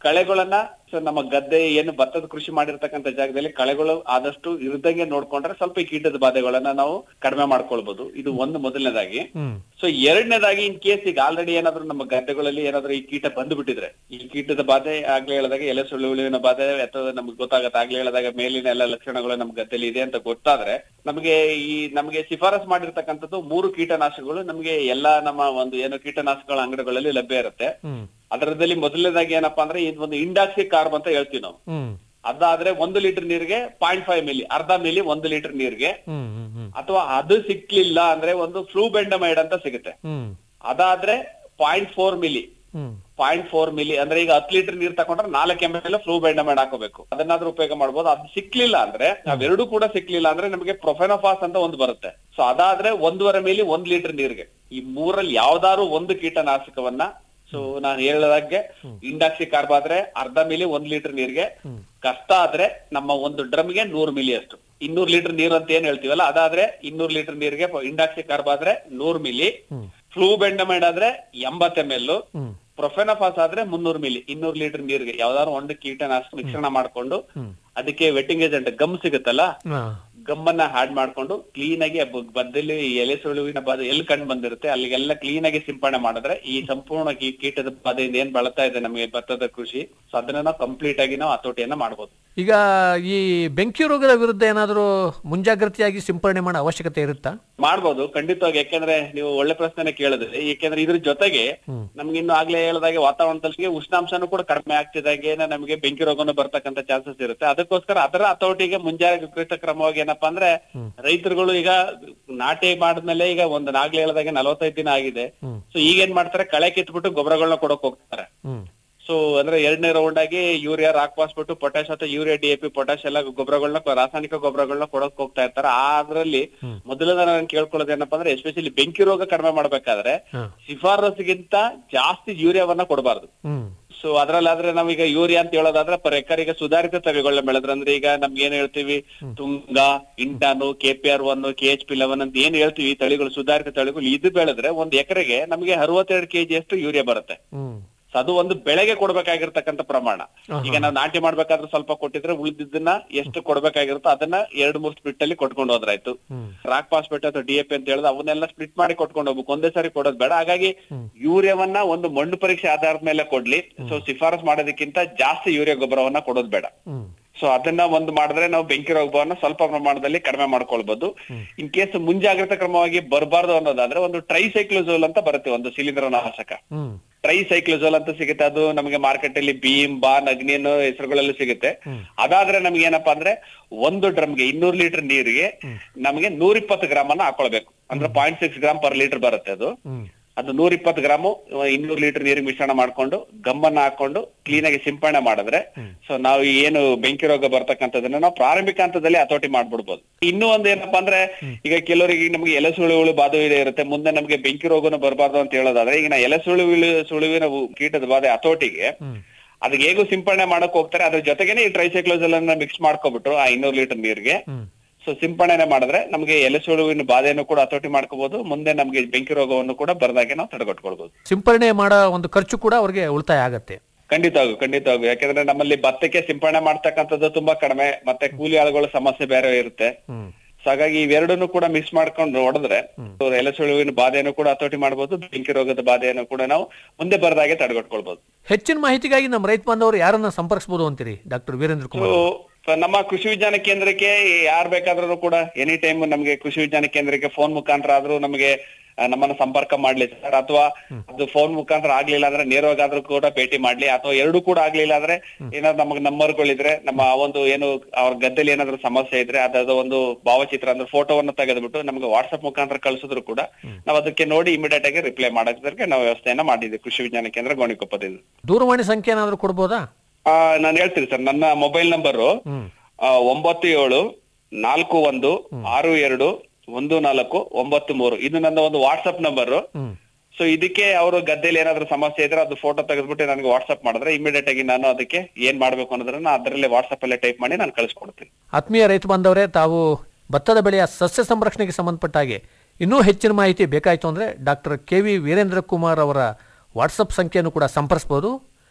ಕಳೆಗಳನ್ನ ಸೊ ನಮ್ಮ ಗದ್ದೆ ಏನು ಭತ್ತದ ಕೃಷಿ ಮಾಡಿರ್ತಕ್ಕಂಥ ಜಾಗದಲ್ಲಿ ಕಳೆಗಳು ಆದಷ್ಟು ಇರದಂಗೆ ನೋಡ್ಕೊಂಡ್ರೆ ಸ್ವಲ್ಪ ಈ ಕೀಟದ ಬಾಧೆಗಳನ್ನ ನಾವು ಕಡಿಮೆ ಮಾಡ್ಕೊಳ್ಬಹುದು ಇದು ಒಂದು ಮೊದಲನೇದಾಗಿ ಹ್ಮ್ ಸೊ ಎರಡನೇದಾಗಿ ಇನ್ ಕೇಸ್ ಈಗ ಆಲ್ರೆಡಿ ಏನಾದ್ರು ನಮ್ಮ ಗದ್ದೆಗಳಲ್ಲಿ ಏನಾದ್ರು ಈ ಕೀಟ ಬಂದ್ಬಿಟ್ಟಿದ್ರೆ ಈ ಕೀಟದ ಬಾಧೆ ಆಗ್ಲೇ ಹೇಳಿದಾಗ ಎಲೆ ಸುಳ್ಳು ಹುಳುವಿನ ಬಾಧೆ ಅಥವಾ ನಮ್ಗೆ ಗೊತ್ತಾಗತ್ತೆ ಆಗ್ಲೇ ಹೇಳಿದಾಗ ಮೇಲಿನ ಎಲ್ಲ ಲಕ್ಷಣಗಳು ನಮ್ ಗದ್ದೆಲಿ ಇದೆ ಅಂತ ಗೊತ್ತಾದ್ರೆ ನಮಗೆ ಈ ನಮಗೆ ಶಿಫಾರಸ್ ಮಾಡಿರ್ತಕ್ಕಂಥದ್ದು ಮೂರು ಕೀಟನಾಶಕಗಳು ನಮಗೆ ಎಲ್ಲಾ ನಮ್ಮ ಒಂದು ಏನು ಕೀಟನಾಶಕಗಳ ಅಂಗಡಿಗಳಲ್ಲಿ ಲಭ್ಯ ಇರುತ್ತೆ ಹ್ಮ್ ಅದರದಲ್ಲಿ ಮೊದಲನೇದಾಗಿ ಏನಪ್ಪಾ ಅಂದ್ರೆ ಇದು ಒಂದು ಇಂಡಾಕ್ಸಿ ಕಾರ್ಬ್ ಅಂತ ಹೇಳ್ತೀವಿ ನಾವು ಹ್ಮ್ ಅದಾದ್ರೆ ಒಂದು ಲೀಟರ್ ನೀರಿಗೆ ಪಾಯಿಂಟ್ ಫೈವ್ ಮಿಲಿ ಅರ್ಧ ಮಿಲಿ ಒಂದು ಲೀಟರ್ ನೀರಿಗೆ ಹ್ಮ್ ಹ್ಮ್ ಹ್ಮ್ ಅಥವಾ ಅದು ಸಿಕ್ಲಿಲ್ಲ ಅಂದ್ರೆ ಒಂದು ಫ್ಲೂಬೆಂಡಮೈಡ್ ಅಂತ ಸಿಗುತ್ತೆ ಹ್ಮ್ ಅದಾದ್ರೆ ಪಾಯಿಂಟ್ ಫೋರ್ ಮಿಲಿ ಹ್ಮ್ ಪಾಯಿಂಟ್ ಫೋರ್ ಮಿಲಿ ಅಂದ್ರೆ ಈಗ ಹತ್ತು ಲೀಟರ್ ನೀರ್ ತಗೊಂಡ್ರೆ ನಾಲ್ಕು ಎಂ ಎಲ್ ಫ್ಲೂ ಬೆಂಡಮೆಡ್ ಹಾಕೋಬೇಕು ಅದನ್ನಾದ್ರೂ ಉಪಯೋಗ ಮಾಡ್ಬೋದು ಅದು ಸಿಕ್ಲಿಲ್ಲ ಅಂದ್ರೆ ಅವೆರಡು ಕೂಡ ಸಿಕ್ಲಿಲ್ಲ ಅಂದ್ರೆ ನಮಗೆ ಪ್ರೊಫೆನೋಫಾಸ್ ಅಂತ ಒಂದು ಬರುತ್ತೆ ಸೊ ಅದಾದ್ರೆ ಒಂದೂವರೆ ಮಿಲಿ ಒಂದ್ ಲೀಟರ್ ನೀರ್ಗೆ ಈ ಮೂರಲ್ಲಿ ಯಾವ್ದಾದ್ರು ಒಂದು ಕೀಟನಾಶಕವನ್ನ ಸೊ ನಾನು ಹೇಳಿದಾಗೆ ಇಂಡಾಕ್ಸಿ ಕಾರ್ಬ್ ಆದ್ರೆ ಅರ್ಧ ಮಿಲಿ ಒಂದ್ ಲೀಟರ್ ನೀರ್ಗೆ ಕಷ್ಟ ಆದ್ರೆ ನಮ್ಮ ಒಂದು ಡ್ರಮ್ಗೆ ನೂರ್ ಮಿಲಿ ಅಷ್ಟು ಇನ್ನೂರ್ ಲೀಟರ್ ನೀರು ಅಂತ ಏನ್ ಹೇಳ್ತೀವಲ್ಲ ಅದಾದ್ರೆ ಇನ್ನೂರ್ ಲೀಟರ್ ನೀರ್ಗೆ ಇಂಡಾಕ್ಸಿ ಕಾರ್ಬ್ ಆದ್ರೆ ನೂರ್ ಮಿಲಿ ಫ್ಲೂ ಬೆಂಡಮೈಡ್ ಆದ್ರೆ ಎಂಬತ್ ಎಂ ಎಲ್ ಹ್ಮ್ ಪ್ರೊಫೆನಫಾಸ್ ಆದ್ರೆ ಮುನ್ನೂರು ಮಿಲಿ ಇನ್ನೂರು ಲೀಟರ್ ನೀರಿಗೆ ಯಾವ್ದಾದ್ರು ಒಂದು ಕೀಟನಾಶಕ ಮಿಶ್ರಣ ಮಾಡ್ಕೊಂಡು ಅದಕ್ಕೆ ವೆಟ್ಟಿಂಗ್ ಏಜೆಂಟ್ ಗಮ್ ಸಿಗುತ್ತಲ್ಲ ಹಾ ಗಮ್ಮನ್ನ ಹಾಡ್ ಮಾಡ್ಕೊಂಡು ಕ್ಲೀನ್ ಆಗಿ ಆ ಬ- ಬದ್ದಲ್ಲಿ ಎಲೆ ಸುಳುವಿನ ಬಾಧೆ ಎಲ್ಲಿ ಕಂಡು ಬಂದಿರುತ್ತೆ ಅಲ್ಲಿಗೆಲ್ಲ ಕ್ಲೀನ್ ಆಗಿ ಸಿಂಪಡಣೆ ಮಾಡಿದ್ರೆ ಈ ಸಂಪೂರ್ಣ ಈ ಕೀಟದ ಬಾಧೆಯಿಂದ ಏನ್ ಬಳತಾ ಇದೆ ನಮಗೆ ಭತ್ತದ ಕೃಷಿ ಸೊ ಅದನ್ನ ನಾವು ಕಂಪ್ಲೀಟ್ ಆಗಿ ನಾವು ಹತೋಟಿಯನ್ನ ಮಾಡ್ಬೋದು ಈಗ ಈ ಬೆಂಕಿ ರೋಗದ ವಿರುದ್ಧ ಏನಾದರೂ ಮುಂಜಾಗ್ರತೆಯಾಗಿ ಸಿಂಪರಣೆ ಮಾಡೋ ಅವಶ್ಯಕತೆ ಇರುತ್ತಾ ಮಾಡ್ಬೋದು ಖಂಡಿತವಾಗಿ ಯಾಕೆಂದ್ರೆ ನೀವು ಒಳ್ಳೆ ಪ್ರಶ್ನೆ ಕೇಳಿದ್ರಿ ಯಾಕೆಂದ್ರೆ ಇದ್ರ ಜೊತೆಗೆ ನಮ್ಗೆ ಇನ್ನು ಆಗ್ಲೇ ಹೇಳ್ದಾಗೆ ವಾತಾವರಣದಲ್ಲಿ ಉಷ್ಣಾಂಶನೂ ಕೂಡ ಕಡಿಮೆ ಆಗ್ತಿದಾಗೆ ನಮಗೆ ಬೆಂಕಿ ರೋಗನು ಬರ್ತಕ್ಕಂಥ ಚಾನ್ಸಸ್ ಇರುತ್ತೆ ಅದಕ್ಕೋಸ್ಕರ ಅದರ ಹತೋಟಿಗೆ ಮುಂಜಾಗ್ರತಾ ಕ್ರಮವಾಗಿ ಏನಪ್ಪಾ ಅಂದ್ರೆ ರೈತರುಗಳು ಈಗ ನಾಟಿ ಮಾಡಿದ್ಮೇಲೆ ಈಗ ಒಂದು ನಾಗ್ಲೇ ಹೇಳ್ದಾಗೆ ನಲವತ್ತೈದು ದಿನ ಆಗಿದೆ ಸೊ ಈಗ ಏನ್ ಮಾಡ್ತಾರೆ ಕಳೆ ಕಿತ್ಬಿಟ್ಟು ಗೊಬ್ಬರಗಳನ್ನ ಕೊಡಕ್ ಹೋಗ್ತಾರೆ ಹ್ಮ್ ಸೊ ಅಂದ್ರೆ ಎರಡನೇ ರೌಂಡ್ ಆಗಿ ಯೂರಿಯಾ ರಾಕ್ ಫಾಸ್ಫೇಟ್ ಪೊಟ್ಯಾಶ್ ಅಥವಾ urea D A P potash ಎಲ್ಲ ಗೊಬ್ಬರಗಳನ್ನ ರಾಸಾಯನಿಕ ಗೊಬ್ಬರಗಳನ್ನ ಕೊಡಕ್ ಹೋಗ್ತಾ ಇರ್ತಾರೆ ಅದ್ರಲ್ಲಿ ಮೊದಲನೇ ನಾನು ಕೇಳ್ಕೊಳ್ಳೋದು ಏನಪ್ಪಾ ಅಂದ್ರೆ ಎಸ್ಪೆಷಲಿ ಬೆಂಕಿ ರೋಗ ಕಡಿಮೆ ಮಾಡ್ಬೇಕಾದ್ರೆ ಹಾ. ಶಿಫಾರಸ್ಗಿಂತ ಜಾಸ್ತಿ ಯೂರಿಯಾವನ್ನ ಕೊಡಬಾರ್ದು ಹ್ಮ್ ಸೊ ಅದ್ರಲ್ಲಾದ್ರೆ ನಾವೀಗ ಯೂರಿಯಾ ಅಂತ ಹೇಳೋದಾದ್ರೆ ಪರ್ ಎಕರೆಗೆ ಸುಧಾರಿತ ತಳಿಗಳನ್ನ ಬೆಳೆದ್ರೆ ಅಂದ್ರೆ ಈಗ ನಮ್ಗೆ ಏನ್ ಹೇಳ್ತೀವಿ ತುಂಗ ಇಂಟಾನು K P R one K H P eleven ಅಂತ ಏನ್ ಹೇಳ್ತೀವಿ ಈ ತಳಿಗಳು ಸುಧಾರಿತ ತಳಿಗಳು ಇದು ಬೆಳೆದ್ರೆ ಒಂದ್ ಎಕರೆಗೆ ನಮಗೆ ಅರವತ್ತೆರಡು ಕೆಜಿ ಅಷ್ಟು ಯೂರಿಯಾ ಬರುತ್ತೆ ಹ್ಮ್ ಸೊ ಅದು ಒಂದು ಬೆಳೆಗೆ ಕೊಡ್ಬೇಕಾಗಿರ್ತಕ್ಕಂಥ ಪ್ರಮಾಣ ಈಗ ನಾವು ನಾಟಿ ಮಾಡ್ಬೇಕಾದ್ರೆ ಸ್ವಲ್ಪ ಕೊಟ್ಟಿದ್ರೆ ಉಳಿದಿದ್ದನ್ನ ಎಷ್ಟು ಕೊಡ್ಬೇಕಾಗಿರುತ್ತೋ ಅದನ್ನ ಎರಡ್ ಮೂರ್ ಸ್ಪ್ಲಿಟ್ ಅಲ್ಲಿ ಕೊಟ್ಕೊಂಡು ಹೋದ್ರಾಯ್ತು ರಾಕ್ ಫಾಸ್ಫೇಟ್ ಅಥವಾ ಡಿ ಎ ಪಿ ಅಂತ ಹೇಳಿದ್ರೆ ಅವನ್ನೆಲ್ಲ ಸ್ಪ್ಲಿಟ್ ಮಾಡಿ ಕೊಟ್ಕೊಂಡು ಹೋಗ್ಬೇಕು ಒಂದೇ ಸಾರಿ ಕೊಡೋದು ಬೇಡ ಹಾಗಾಗಿ ಯೂರಿಯಾವನ್ನ ಒಂದು ಮಣ್ಣು ಪರೀಕ್ಷೆ ಆಧಾರದ ಮೇಲೆ ಕೊಡ್ಲಿ ಸೊ ಶಿಫಾರಸ್ ಮಾಡೋದಕ್ಕಿಂತ ಜಾಸ್ತಿ ಯೂರಿಯಾ ಗೊಬ್ಬರವನ್ನ ಕೊಡೋದು ಬೇಡ ಹ್ಮ್ ಸೊ ಅದನ್ನ ಒಂದು ಮಾಡಿದ್ರೆ ನಾವು ಬೆಂಕಿ ರೋಗವನ್ನ ಸ್ವಲ್ಪ ಪ್ರಮಾಣದಲ್ಲಿ ಕಡಿಮೆ ಮಾಡ್ಕೊಳ್ಬಹುದು ಇನ್ ಕೇಸ್ ಮುಂಜಾಗ್ರತಾ ಕ್ರಮವಾಗಿ ಬರಬಾರ್ದು ಅನ್ನೋದಾದ್ರೆ ಒಂದು ಟ್ರೈಸೈಕ್ಲೋಸೋಲ್ ಅಂತ ಬರುತ್ತೆ ಒಂದು ಶಿಲೀಂಧ್ರನಾಶಕ ಹ್ಮ್ ಟ್ರೈಸೈಕ್ಲೋಸೋಲ್ ಅಂತ ಸಿಗುತ್ತೆ ಅದು ನಮಗೆ ಮಾರ್ಕೆಟ್ ಅಲ್ಲಿ ಭೀಮ್ ಬಾನ್ ಅಗ್ನಿ ಅನ್ನೋ ಹೆಸರುಗಳಲ್ಲಿ ಸಿಗುತ್ತೆ ಅದಾದ್ರೆ ನಮ್ಗೆ ಏನಪ್ಪಾ ಅಂದ್ರೆ ಒಂದು ಡ್ರಮ್ಗೆ ಇನ್ನೂರು ಲೀಟರ್ ನೀರಿಗೆ ನಮಗೆ ನೂರ ಇಪ್ಪತ್ತು ಗ್ರಾಮ್ ಅನ್ನ ಹಾಕೊಳ್ಬೇಕು ಅಂದ್ರೆ point six gram per litre ಬರುತ್ತೆ ಅದು ಹ್ಮ್ ಅದು ನೂರ ಇಪ್ಪತ್ತು ಗ್ರಾಮು ಇನ್ನೂರು ಲೀಟರ್ ನೀರಿಗೆ ಮಿಶ್ರಣ ಮಾಡ್ಕೊಂಡು ಗಮ್ಮನ್ನ ಹಾಕೊಂಡು ಕ್ಲೀನ್ ಆಗಿ ಸಿಂಪಡಣೆ ಮಾಡಿದ್ರೆ ಸೊ ನಾವು ಏನು ಬೆಂಕಿ ರೋಗ ಬರ್ತಕ್ಕಂಥದನ್ನ ನಾವು ಪ್ರಾರಂಭಿಕ ಹಂತದಲ್ಲಿ ಹತೋಟಿ ಮಾಡ್ಬಿಡ್ಬೋದು ಇನ್ನೂ ಒಂದ್ ಏನಪ್ಪಾ ಅಂದ್ರೆ ಈಗ ಕೆಲವರಿಗೆ ನಮಗೆ ಎಲೆ ಸುಳುವುಳು ಬಾಧೆ ಇದೆ ಇರುತ್ತೆ ಮುಂದೆ ನಮಗೆ ಬೆಂಕಿ ರೋಗನು ಬರಬಾರ್ದು ಅಂತ ಹೇಳೋದಾದ್ರೆ ಈಗ ನಾ ಎಲೆ ಸುಳುವಿಳು ಸುಳುವಿನ ಉ- ಕೀಟದ ಬಾಧೆ ಹತೋಟಿಗೆ ಅದಕ್ಕೆ ಹೇಗೂ ಸಿಂಪಡಣೆ ಮಾಡಕ್ ಹೋಗ್ತಾರೆ ಅದ್ರ ಜೊತೆಗೇನೆ ಈ ಟ್ರೈಸೈಕ್ಲೋಸಲ್ ಅನ್ನ ಮಿಕ್ಸ್ ಮಾಡ್ಕೊಬಿಟ್ರು ಆ ಇನ್ನೂರು ಲೀಟರ್ ನೀರಿಗೆ ಸೊ ಸಿಂಪಡಣೆ ಮಾಡಿದ್ರೆ ನಮಗೆ ಎಲೆ ಸುಳುವಿನ ಬಾಧೆಯನ್ನು ಕೂಡ ಹತೋಟಿ ಮಾಡ್ಕೋಬಹುದು ಮುಂದೆ ನಮಗೆ ಬೆಂಕಿ ರೋಗವನ್ನು ಕೂಡ ಬರದಾಗೆ ನಾವು ತಡೆಗಟ್ಕೊಳ್ಬಹುದು ಸಿಂಪರಣೆ ಮಾಡೋ ಒಂದು ಖರ್ಚು ಕೂಡ ಅವ್ರಿಗೆ ಉಳಿತಾಯ ಆಗತ್ತೆ ಖಂಡಿತವಾಗೂ ಖಂಡಿತವಾಗೂ ಯಾಕಂದ್ರೆ ನಮ್ಮಲ್ಲಿ ಭತ್ತಕ್ಕೆ ಸಿಂಪಡಣೆ ಮಾಡ್ತಕ್ಕಂಥದ್ದು ತುಂಬಾ ಕಡಿಮೆ ಮತ್ತೆ ಕೂಲಿ ಆಳುಗಳ ಸಮಸ್ಯೆ ಬೇರೆ ಇರುತ್ತೆ ಹ್ಮ್ ಸೊ ಹಾಗಾಗಿ ಇವೆರಡನ್ನು ಕೂಡ ಮಿಕ್ಸ್ ಮಾಡ್ಕೊಂಡು ಹೊಡೆದ್ರೆ so ಎಲೆ ಸುಳುವಿನ ಬಾಧೆಯನ್ನು ಕೂಡ ಹತೋಟಿ ಮಾಡಬಹುದು ಬೆಂಕಿ ರೋಗದ ಬಾಧೆಯನ್ನು ಕೂಡ ನಾವು ಮುಂದೆ ಬರದಾಗೆ ತಡೆಗಟ್ಕೊಳ್ಬಹುದು ಹೆಚ್ಚಿನ ಮಾಹಿತಿಗಾಗಿ ನಮ್ಮ ರೈತ ಬಾಂಧವರು ಯಾರನ್ನ ಸಂಪರ್ಕಿಸಬಹುದು ಅಂತೀರಿ ಡಾಕ್ಟರ್ ವೀರೇಂದ್ರ ಕುಮಾರ್ ಸೊ ನಮ್ಮ ಕೃಷಿ ವಿಜ್ಞಾನ ಕೇಂದ್ರಕ್ಕೆ ಯಾರ್ ಬೇಕಾದ್ರೂ ಕೂಡ ಎನಿ ಟೈಮ್ ನಮಗೆ ಕೃಷಿ ವಿಜ್ಞಾನ ಕೇಂದ್ರಕ್ಕೆ ಫೋನ್ ಮುಖಾಂತರ ಆದ್ರೂ ನಮಗೆ ಆ, ನಮ್ಮನ್ನ ಸಂಪರ್ಕ ಮಾಡ್ಲಿ ಸರ್ ಅಥವಾ ಅದು ಫೋನ್ ಮುಖಾಂತರ ಆಗ್ಲಿಲ್ಲ ಅಂದ್ರೆ ನೇರವಾಗಾದ್ರೂ ಕೂಡ ಭೇಟಿ ಮಾಡ್ಲಿ ಅಥವಾ ಎರಡು ಕೂಡ ಆಗ್ಲಿಲ್ಲ ಅಂದ್ರೆ ಏನಾದ್ರು ನಮಗೆ ನಂಬರ್ಗಳಿದ್ರೆ ನಮ್ಮ ಆ ಒಂದು ಏನು ಅವ್ರ ಗದ್ದೆಲಿ ಏನಾದ್ರು ಸಮಸ್ಯೆ ಇದ್ರೆ ಅದಾದ ಒಂದು ಭಾವಚಿತ್ರ ಅಂದ್ರೆ ಫೋಟೋವನ್ನು ತೆಗೆದ್ಬಿಟ್ಟು ನಮಗೆ ವಾಟ್ಸ್ಆಪ್ ಮುಖಾಂತರ ಕಳಿಸಿದ್ರು ಕೂಡ ನಾವು ಅದಕ್ಕೆ ನೋಡಿ ಇಮಿಡಿಯೇಟ್ ಆಗಿ ರಿಪ್ಲೈ ಮಾಡೋದಕ್ಕೆ ನಾವು ವ್ಯವಸ್ಥೆಯನ್ನ ಮಾಡಿದ್ವಿ ಕೃಷಿ ವಿಜ್ಞಾನ ಕೇಂದ್ರ ಗೋಣಿಕೊಪ್ಪದಿಂದ ದೂರವಾಣಿ ಸಂಖ್ಯೆ ಏನಾದ್ರು ಕೊಡ್ಬೋದಾ ಆ, ನಾನು ಹೇಳ್ತೀನಿ ಸರ್ ನನ್ನ ಮೊಬೈಲ್ ನಂಬರು ಹ್ಮ್ ಒಂಬತ್ತು ಏಳು ನಾಲ್ಕು ಒಂದು ಆರು ಎರಡು ಒಂದು ನಾಲ್ಕು ಒಂಬತ್ತು ಮೂರು ಇದು ನನ್ನ ಒಂದು ವಾಟ್ಸ್ಆಪ್ ನಂಬರ್ ಹ್ಮ್ ಸೊ ಇದಕ್ಕೆ ಅವರು ಗದ್ದೆಲಿ ಏನಾದ್ರು ಸಮಸ್ಯೆ ಇದ್ರೆ ಅದು ಫೋಟೋ ತೆಗೆದ್ಬಿಟ್ಟು ನನಗೆ ವಾಟ್ಸ್ಆಪ್ ಮಾಡಿದ್ರೆ ಇಮಿಡಿಯೇಟ್ ಆಗಿ ನಾನು ಅದಕ್ಕೆ ಏನ್ ಮಾಡ್ಬೇಕು ಅನ್ನೋದನ್ನ ಅದರಲ್ಲೇ ವಾಟ್ಸ್ಆಪ್ ಅಲ್ಲೇ ಟೈಪ್ ಮಾಡಿ ನಾನು ಕಳಿಸ್ಕೊಡ್ತೀನಿ ಆತ್ಮೀಯ ರೈತ ಬಾಂಧವರೇ ತಾವು ಭತ್ತದ ಬೆಳೆಯ ಸಸ್ಯ ಸಂರಕ್ಷಣೆಗೆ ಸಂಬಂಧಪಟ್ಟ ಹಾಗೆ ಇನ್ನೂ ಹೆಚ್ಚಿನ ಮಾಹಿತಿ ಬೇಕಾಯಿತು ಅಂದರೆ doctor K V Veerendra Kumar ಅವರ ವಾಟ್ಸಪ್ ಸಂಖ್ಯೆಯನ್ನು ಕೂಡ ಸಂಪರ್ಸ್ಬೋದು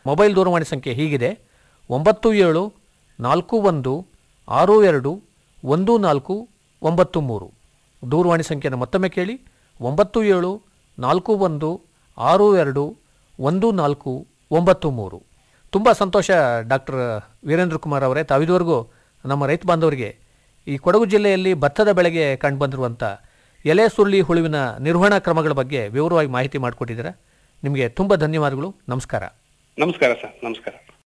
ಮೊಬೈಲ್ ದೂರವಾಣಿ ಸಂಖ್ಯೆ ಹೀಗಿದೆ ಒಂಬತ್ತು ಏಳು ನಾಲ್ಕು ಒಂದು ಆರು ಎರಡು ಒಂದು ನಾಲ್ಕು ಒಂಬತ್ತು ಮೂರು ದೂರವಾಣಿ ಸಂಖ್ಯೆಯನ್ನು ಮತ್ತೊಮ್ಮೆ ಕೇಳಿ ಒಂಬತ್ತು ಏಳು ನಾಲ್ಕು ಒಂದು ಆರು ಎರಡು ಒಂದು ನಾಲ್ಕು ಒಂಬತ್ತು ಮೂರು ತುಂಬ ಸಂತೋಷ ಡಾಕ್ಟರ್ ವೀರೇಂದ್ರ ಕುಮಾರ್ ಅವರೇ ತಾವಿದುವರೆಗೂ ನಮ್ಮ ರೈತ ಬಾಂಧವರಿಗೆ ಈ ಕೊಡಗು ಜಿಲ್ಲೆಯಲ್ಲಿ ಭತ್ತದ ಬೆಳೆಗೆ ಕಂಡುಬಂದಿರುವಂಥ ಎಲೆ ಸುರುಳಿ ಹುಳುವಿನ ನಿರ್ವಹಣಾ ಕ್ರಮಗಳ ಬಗ್ಗೆ ವಿವರವಾಗಿ ಮಾಹಿತಿ ಮಾಡಿಕೊಟ್ಟಿದ್ದೀರಾ ನಿಮಗೆ ತುಂಬ ಧನ್ಯವಾದಗಳು ನಮಸ್ಕಾರ ನಮಸ್ಕಾರ ಸರ್ ನಮಸ್ಕಾರ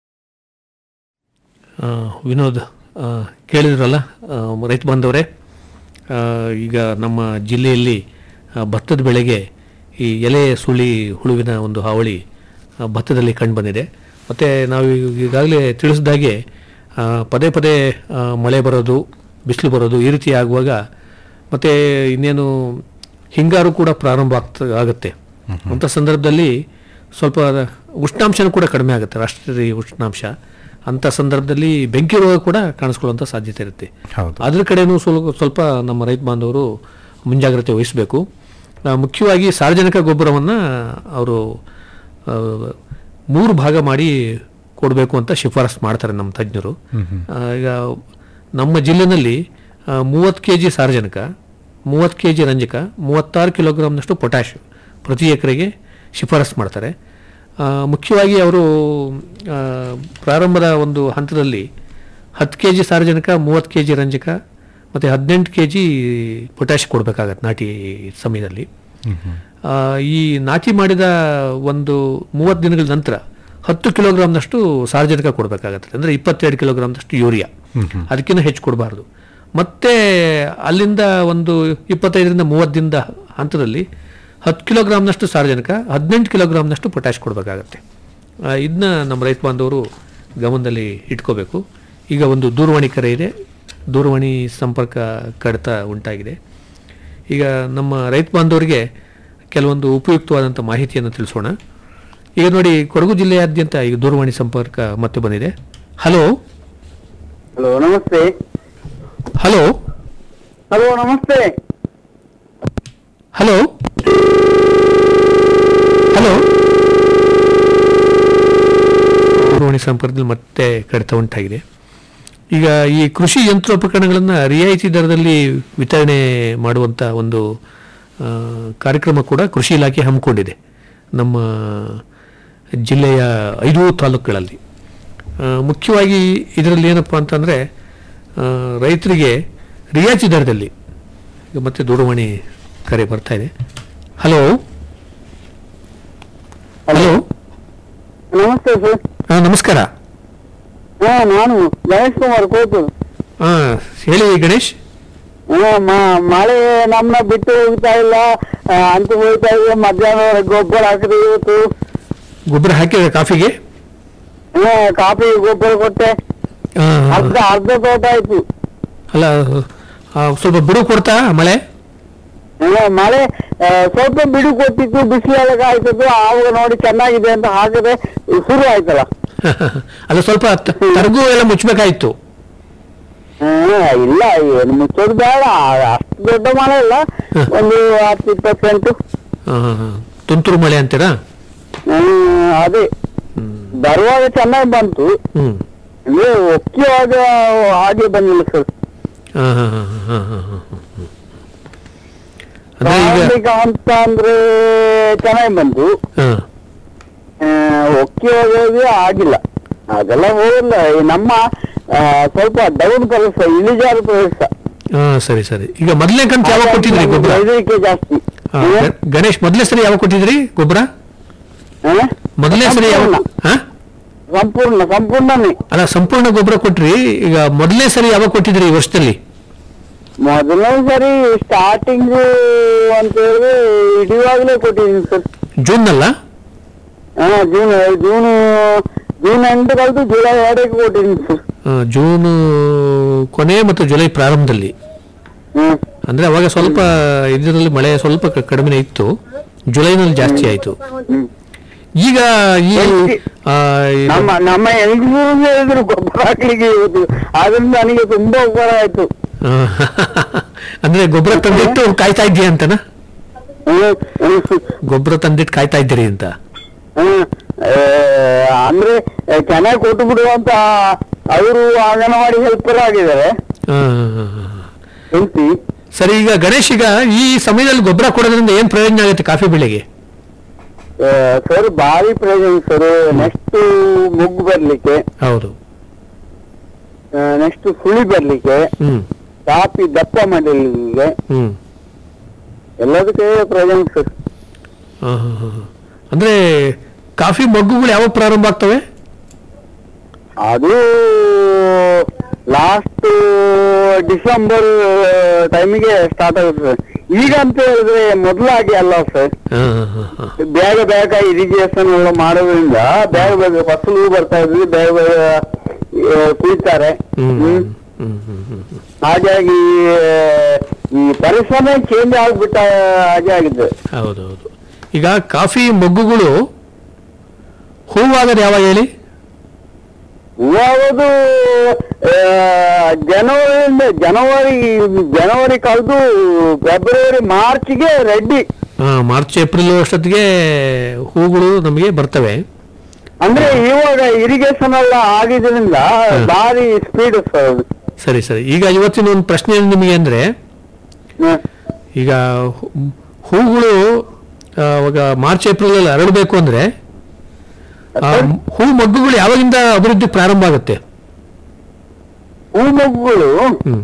ಆ, ವಿನೋದ್ ಆ, ಕೇಳಿದ್ರಲ್ಲ ಆ, ರೈತ ಬಾಂಧವರೇ ಆ, ಈಗ ನಮ್ಮ ಜಿಲ್ಲೆಯಲ್ಲಿ ಆ, ಭತ್ತದ ಬೆಳೆಗೆ ಈ ಎಲೆ ಸುಳಿ ಹುಳುವಿನ ಒಂದು ಹಾವಳಿ ಆ, ಭತ್ತದಲ್ಲಿ ಕಂಡುಬಂದಿದೆ ಮತ್ತು ನಾವು ಈಗಾಗಲೇ ತಿಳಿಸಿದಾಗೆ ಆ, ಪದೇ ಪದೇ ಆ, ಮಳೆ ಬರೋದು ಬಿಸಿಲು ಬರೋದು ಈ ರೀತಿ ಆಗುವಾಗ ಮತ್ತು ಇನ್ನೇನು ಹಿಂಗಾರು ಕೂಡ ಪ್ರಾರಂಭ ಆಗ್ತ ಆಗುತ್ತೆ ಅಂಥ ಸಂದರ್ಭದಲ್ಲಿ ಸ್ವಲ್ಪ ಉಷ್ಣಾಂಶನೂ ಕೂಡ ಕಡಿಮೆ ಆಗುತ್ತೆ ರಾಷ್ಟ್ರೀಯ ಉಷ್ಣಾಂಶ ಅಂಥ ಸಂದರ್ಭದಲ್ಲಿ ಬೆಂಕಿ ರೋಗ ಕೂಡ ಕಾಣಿಸ್ಕೊಳ್ಳುವಂಥ ಸಾಧ್ಯತೆ ಇರುತ್ತೆ ಹೌದು ಅದ್ರ ಕಡೆನೂ ಸ್ವಲ್ಪ ಸ್ವಲ್ಪ ನಮ್ಮ ರೈತ ಬಾಂಧವರು ಮುಂಜಾಗ್ರತೆ ವಹಿಸಬೇಕು ಆ, ಮುಖ್ಯವಾಗಿ ಸಾರ್ವಜನಿಕ ಗೊಬ್ಬರವನ್ನು ಅವರು ಆ, ಮೂರು ಭಾಗ ಮಾಡಿ ಕೊಡಬೇಕು ಅಂತ ಶಿಫಾರಸು ಮಾಡ್ತಾರೆ ನಮ್ಮ ತಜ್ಞರು ಆ, ಈಗ ನಮ್ಮ ಜಿಲ್ಲೆನಲ್ಲಿ ಮೂವತ್ತು ಕೆ ಜಿ ಸಾರ್ವಜನಿಕ ಮೂವತ್ತು ಕೆ ಜಿ ರಂಜಕ ಮೂವತ್ತಾರು ಕಿಲೋಗ್ರಾಮ್ನಷ್ಟು ಪೊಟ್ಯಾಶ್ ಪ್ರತಿ ಎಕರೆಗೆ ಶಿಫಾರಸು ಮಾಡ್ತಾರೆ ಆ, ಮುಖ್ಯವಾಗಿ ಅವರು ಆ, ಪ್ರಾರಂಭದ ಒಂದು ಹಂತದಲ್ಲಿ ಹತ್ತು ಕೆ ಜಿ ಸಾರ್ವಜನಿಕ ಮೂವತ್ತು ಕೆ ಜಿ ರಂಜಕ ಮತ್ತು ಹದಿನೆಂಟು ಕೆ ಜಿ ಪೊಟ್ಯಾಶ್ ಕೊಡಬೇಕಾಗತ್ತೆ ನಾಟಿ ಸಮಯದಲ್ಲಿ ಆ, ಈ ನಾಟಿ ಮಾಡಿದ ಒಂದು ಮೂವತ್ತು ದಿನಗಳ ನಂತರ ಹತ್ತು ಕಿಲೋಗ್ರಾಮ್ನಷ್ಟು ಸಾರ್ವಜನಿಕ ಕೊಡಬೇಕಾಗತ್ತೆ ಅಂದರೆ ಇಪ್ಪತ್ತೆರಡು ಕಿಲೋಗ್ರಾಮ್ನಷ್ಟು ಯೂರಿಯಾ ಅದಕ್ಕಿಂತ ಹೆಚ್ಚು ಕೊಡಬಾರ್ದು ಮತ್ತೆ ಅಲ್ಲಿಂದ ಒಂದು ಇಪ್ಪತ್ತೈದರಿಂದ ಮೂವತ್ತು ದಿನದ ಹಂತದಲ್ಲಿ ಹತ್ತು ಕಿಲೋಗ್ರಾಮ್ನಷ್ಟು ಸಾರ್ವಜನಿಕ ಹದಿನೆಂಟು ಕಿಲೋಗ್ರಾಮ್ನಷ್ಟು ಪೊಟ್ಯಾಶ್ ಕೊಡಬೇಕಾಗತ್ತೆ ಇದನ್ನ ನಮ್ಮ ರೈತ ಬಾಂಧವರು ಗಮನದಲ್ಲಿ ಇಟ್ಕೋಬೇಕು ಈಗ ಒಂದು ದೂರವಾಣಿ ಕರೆ ಇದೆ ದೂರವಾಣಿ ಸಂಪರ್ಕ ಕಡಿತ ಉಂಟಾಗಿದೆ ಈಗ ನಮ್ಮ ರೈತ ಬಾಂಧವರಿಗೆ ಕೆಲವೊಂದು ಉಪಯುಕ್ತವಾದಂಥ ಮಾಹಿತಿಯನ್ನು ತಿಳಿಸೋಣ ಈಗ ನೋಡಿ ಕೊಡಗು ಜಿಲ್ಲೆಯಾದ್ಯಂತ ಈಗ ದೂರವಾಣಿ ಸಂಪರ್ಕ ಮತ್ತೆ ಬಂದಿದೆ ಹಲೋ ಹಲೋ ನಮಸ್ತೆ ಹಲೋ ಹಲೋ ನಮಸ್ತೆ ಹಲೋ ಹಲೋ ದೂರವಾಣಿ ಸಂಪರ್ಕದಲ್ಲಿ ಮತ್ತೆ ಕಡಿತ ಉಂಟಾಗಿದೆ ಈಗ ಈ ಕೃಷಿ ಯಂತ್ರೋಪಕರಣಗಳನ್ನು ರಿಯಾಯಿತಿ ದರದಲ್ಲಿ ವಿತರಣೆ ಮಾಡುವಂಥ ಒಂದು ಆ, ಕಾರ್ಯಕ್ರಮ ಕೂಡ ಕೃಷಿ ಇಲಾಖೆ ಹಮ್ಮಿಕೊಂಡಿದೆ ನಮ್ಮ ಜಿಲ್ಲೆಯ ಐದು ತಾಲೂಕುಗಳಲ್ಲಿ ಆ, ಮುಖ್ಯವಾಗಿ ಇದರಲ್ಲಿ ಏನಪ್ಪ ಅಂತಂದರೆ ರೈತರಿಗೆ ರಿಯಾಯಿತಿ ದರದಲ್ಲಿ ಈಗ ಮತ್ತೆ ದೂರವಾಣಿ ಕರೆ ಬರ್ತಾ ಇದೆ ಹಲೋ ಹಲೋ ನಮಸ್ತೆ ಸರ್ ಹಾಂ ನಮಸ್ಕಾರ ಹಾ ನಾನು ಗಣೇಶ್ ಕುಮಾರ್ ಕೋತು ಹಾಂ ಹೇಳಿ ಗಣೇಶ್ ಹಾ, ಮ- ಮಳೆ ನಮ್ನ ಬಿಟ್ಟು ಹೋಗ್ತಾ ಇಲ್ಲ ಆ, ಅಂತ ಹೋಗ್ತಾ ಇದೆ ಮಧ್ಯಾಹ್ನ ಗೊಬ್ಬರ ಹಾಕಿದೆ ಇವತ್ತು ಗೊಬ್ಬರ ಹಾಕಿದ್ರೆ ಕಾಫಿಗೆ ಹಾ, ಕಾಫಿ ಗೊಬ್ಬರ ಕೊಟ್ಟೆ ಆ, ಅರ್ಧ ಅರ್ಧ ತೋಟ ಆಯ್ತು ಅಲ್ಲ ಆ, ಸ್ವಲ್ಪ ಬಿಡು ಕೊಡ್ತಾ ಮಳೆ ಹಾ, ಮಳೆ ಆ, ಸ್ವಲ್ಪ ಬಿಡು ಕೊಟ್ಟಿತ್ತು ಬಿಸಿಲೆಲ್ಲ ಆಯ್ತದ್ದು ಆವಾಗ ನೋಡಿ ಚೆನ್ನಾಗಿದೆ ಅಂತ ಹಾಕಿದೆ ಶುರು ಆಯ್ತಲ್ಲ ಅಲ್ಲ ಸ್ವಲ್ಪ ತ- ತರಗು ಎಲ್ಲ ಮುಚ್ಚಬೇಕಾಯ್ತು ಹಾ, ಇಲ್ಲ ಏನು ಮುಚ್ಚೋದು ಬೇಡ ಅಷ್ಟು ದೊಡ್ಡ ಮಳೆ ಇಲ್ಲ ಒಂದು ಹತ್ತು ಇಪ್ಪತ್ತು ಸೆಂಟು ತುಂತುರು ಮಳೆ ಅಂತೀರಾ ಹ್ಮ್, ಅದೇ ಬರುವಾಗ ಚೆನ್ನಾಗಿ ಬಂತು ಹ್ಞೂ ಅಂದ್ರೆ ಒಕ್ಕಿವಾಗ ಹಾಗೆ ಬಂದಿಲ್ಲ ಸರ್ ಹಾಂ ಹಾಂ ಹಾಂ ಹಾಂ ಹಾಂ ಹಾಂ ಹಾಂ ಅಂದರೆ ಈಗ ಪ್ರಾರಂಭಿಕ ಅಂತ ಅಂದ್ರೆ ಚೆನ್ನಾಗಿ ಬಂತು ಹಾಂ ಆ, ಒಕ್ಕಿ ಹೋಗೋದು ಆಗಿಲ್ಲ ಅದೆಲ್ಲ ಹೋಗಲ್ಲ ಈ ನಮ್ಮ ಆ, ಸ್ವಲ್ಪ ಡೌನ್ ಪ್ರದೇಶ ಇಳಿಜಾರು ಪ್ರದೇಶ ಹಾಂ ಸರಿ ಸರಿ ಈಗ ಮೊದಲನೇ ಕಂತು ಯಾವಾಗ ಕೊಟ್ಟಿದ್ರಿ ಗೊಬ್ಬರ ಬೆದರಿಕೆ ಜಾಸ್ತಿ ಹಾ, ಗ- ಗಣೇಶ್ ಮೊದಲನೇ ಸರಿ ಯಾವಾಗ ಕೊಟ್ಟಿದ್ರಿ ಗೊಬ್ಬರ ಹಾ? ಮೊದಲನೇ ಸರಿ ಯಾವ ಸಂಪೂರ್ಣ. ಹಾ ಸಂಪೂರ್ಣ ಸಂಪೂರ್ಣನೇ ಅಲ್ಲ ಸಂಪೂರ್ಣ ಗೊಬ್ಬರ ಕೊಟ್ರಿ ಈಗ ಮೊದಲನೇ ಸರಿ ಯಾವಾಗ ಕೊಟ್ಟಿದ್ರಿ ಈ ವರ್ಷದಲ್ಲಿ ಮೊದಲನೇ ಸರಿ ಸ್ಟಾರ್ಟಿಂಗ್ ಅಂತ ಹೇಳಿದ್ರೆ ಹಿಡಿಯುವಾಗಲೇ ಕೊಟ್ಟಿದ್ದೀನಿ ಸರ್ ಜೂನ್ನಲ್ಲ ಹಾ ಜೂನ್ ಜೂನ್ ಜೂನ್ ಎಂಟು ಕಳೆದು ಜುಲೈ ಎರಡಕ್ಕೆ ಕೊಟ್ಟಿದ್ದೀನಿ ಸರ್ ಆ, ಜೂನ್ ಕೊನೆ ಮತ್ತು ಜುಲೈ ಪ್ರಾರಂಭದಲ್ಲಿ ಹ್ಮ್ ಅಂದ್ರೆ ಅವಾಗ ಸ್ವಲ್ಪ ಇದರಲ್ಲಿ ಮಳೆ ಸ್ವಲ್ಪ ಕ- ಕಡಿಮೆ ಇತ್ತು ಜುಲೈನಲ್ಲಿ ಜಾಸ್ತಿ ಆಯ್ತು ಹ್ಮ್. ಈಗ ಈ ಆ, ಇದು- ನಮ್ಮ ನಮ್ಮ ಹೆಂಗಸರು ಹೇಳಿದ್ರು ಗೊಬ್ಬರ ಹಾಕ್ಲಿಕ್ಕೆ ಇವತ್ತು ಆದ್ರಿಂದ ನನಗೆ ತುಂಬಾ ಉಪಕಾರ ಆಯ್ತು ಆ, ಅಂದ್ರೆ ಗೊಬ್ಬರ ತಂದಿಟ್ಟು ಕಾಯ್ತಾ ಇದ್ದೀಯ ಅಂತನಾ ಹ್ಮ್, ಹ್ಮ್, ಗೊಬ್ಬರ ತಂದಿಟ್ಟು ಕಾಯ್ತಾ ಇದ್ದೀರಿ ಅಂತ ಹ್ಮ್. ಆ, ಅಂದ್ರೆ ಚೆನ್ನಾಗಿ ಕೊಟ್ಟು ಬಿಡುವಂತ ಅವರು ಅಂಗನವಾಡಿ ಹೆಲ್ಪರ್ ಆಗಿದ್ದಾರೆ ಆ, ಆ, ಆ, ಆ. ಹೆಂಡತಿ ಸರಿ ಈಗ ಗಣೇಶ್ ಈಗ ಈ ಸಮಯದಲ್ಲಿ ಗೊಬ್ಬರ ಕೊಡೋದ್ರಿಂದ ಏನ್ ಪ್ರಯೋಜನ ಆಗುತ್ತೆ ಕಾಫಿ ಬೆಳೆಗೆ ಸರ್ ಭಾರಿ ಪ್ರಯೋಜನ ಸರ್ ನೆಕ್ಸ್ಟ್ ಮುಗ್ಗು ಬರ್ಲಿಕ್ಕೆ ಹೌದು ನೆಕ್ಸ್ಟ್ ಸುಳಿ ಬರ್ಲಿಕ್ಕೆ ಹ್ಮ್ ಕಾಫಿ ದಪ್ಪ ಮಾಡಲಿಕ್ಕೆ ಹ್ಮ್ ಎಲ್ಲದಕ್ಕೆ ಪ್ರಯೋಜನ ಸರ್ ಆ, ಆ, ಆ, ಆ. ಅಂದ್ರೆ ಕಾಫಿ ಮಗ್ಗುಗಳು ಯಾವಾಗ ಪ್ರಾರಂಭ ಆಗ್ತವೆ ಅದು ಲಾಸ್ಟ್ ಡಿಸೆಂಬರ್ ಟೈಮಿಗೆ ಸ್ಟಾರ್ಟ್ ಆಗುತ್ತೆ ಸರ್ ಈಗ ಅಂತ ಹೇಳಿದ್ರೆ ಮೊದಲಾಗಿ ಅಲ್ಲ ಸರ್ ಆ, ಆ, ಆ, ಆ. ಬೇಗ ಬೇಗ ಇರಿಗೇಷನ್ ಎಲ್ಲ ಮಾಡೋದ್ರಿಂದ ಬೇಗ ಬೇಗ ಫಸಲು ಬರ್ತಾ ಇದ್ವಿ ಬೇಗ ಬೇಗ ಆ, ಕುಯ್ತಾರೆ ಹ್ಮ್ ಹ್ಮ್. ಹ್ಮ್ ಹ್ಮ್ ಹ್ಮ್ ಹ್ಮ್. ಹಾಗಾಗಿ ಈ ಪರಿಸರ ಚೇಂಜ್ ಆಗ್ಬಿಟ್ಟ ಹಾಗೆ ಆಗಿದೆ ಹೌದೌದು ಈಗ ಕಾಫಿ ಮೊಗ್ಗುಗಳು ಹೂವಾಗದು ಯಾವಾಗ ಹೇಳಿ ಯಾವುದು ಜನವರಿಯಿಂದ ಜನವರಿ ಜನವರಿ ಕಳೆದು ಫೆಬ್ರವರಿ ಮಾರ್ಚ್ಗೆ ರೆಡ್ಡಿ ಆ, ಮಾರ್ಚ್ ಏಪ್ರಿಲ್ ಅಷ್ಟೊತ್ತಿಗೆ ಹೂಗಳು ನಮಗೆ ಬರ್ತವೆ ಅಂದ್ರೆ ಇವಾಗ ಇರಿಗೇಷನ್ ಎಲ್ಲ ಆಗಿದ್ರಿಂದ ಭಾರಿ ಸ್ಪೀಡ್ ಸರ್ ಅದು ಸರಿ ಸರಿ ಈಗ ಇವತ್ತಿನ ಒಂದು ಪ್ರಶ್ನೆ ಏನು ನಿಮಗೆ ಅಂದ್ರೆ ಹ್ಮ್. ಈಗ ಹೂ- ಹೂಗಳು ಆ, ಅವಾಗ ಮಾರ್ಚ್ ಏಪ್ರಿಲ್ ಅಲ್ಲಿ ಹರಡಬೇಕು ಅಂದ್ರೆ ಆ, ಹೂ ಮೊಗ್ಗುಗಳು ಯಾವಾಗಿಂದ ಅಭಿವೃದ್ಧಿ ಪ್ರಾರಂಭ ಆಗುತ್ತೆ ಹೂಮಗ್ಗುಗಳು ಹ್ಮ್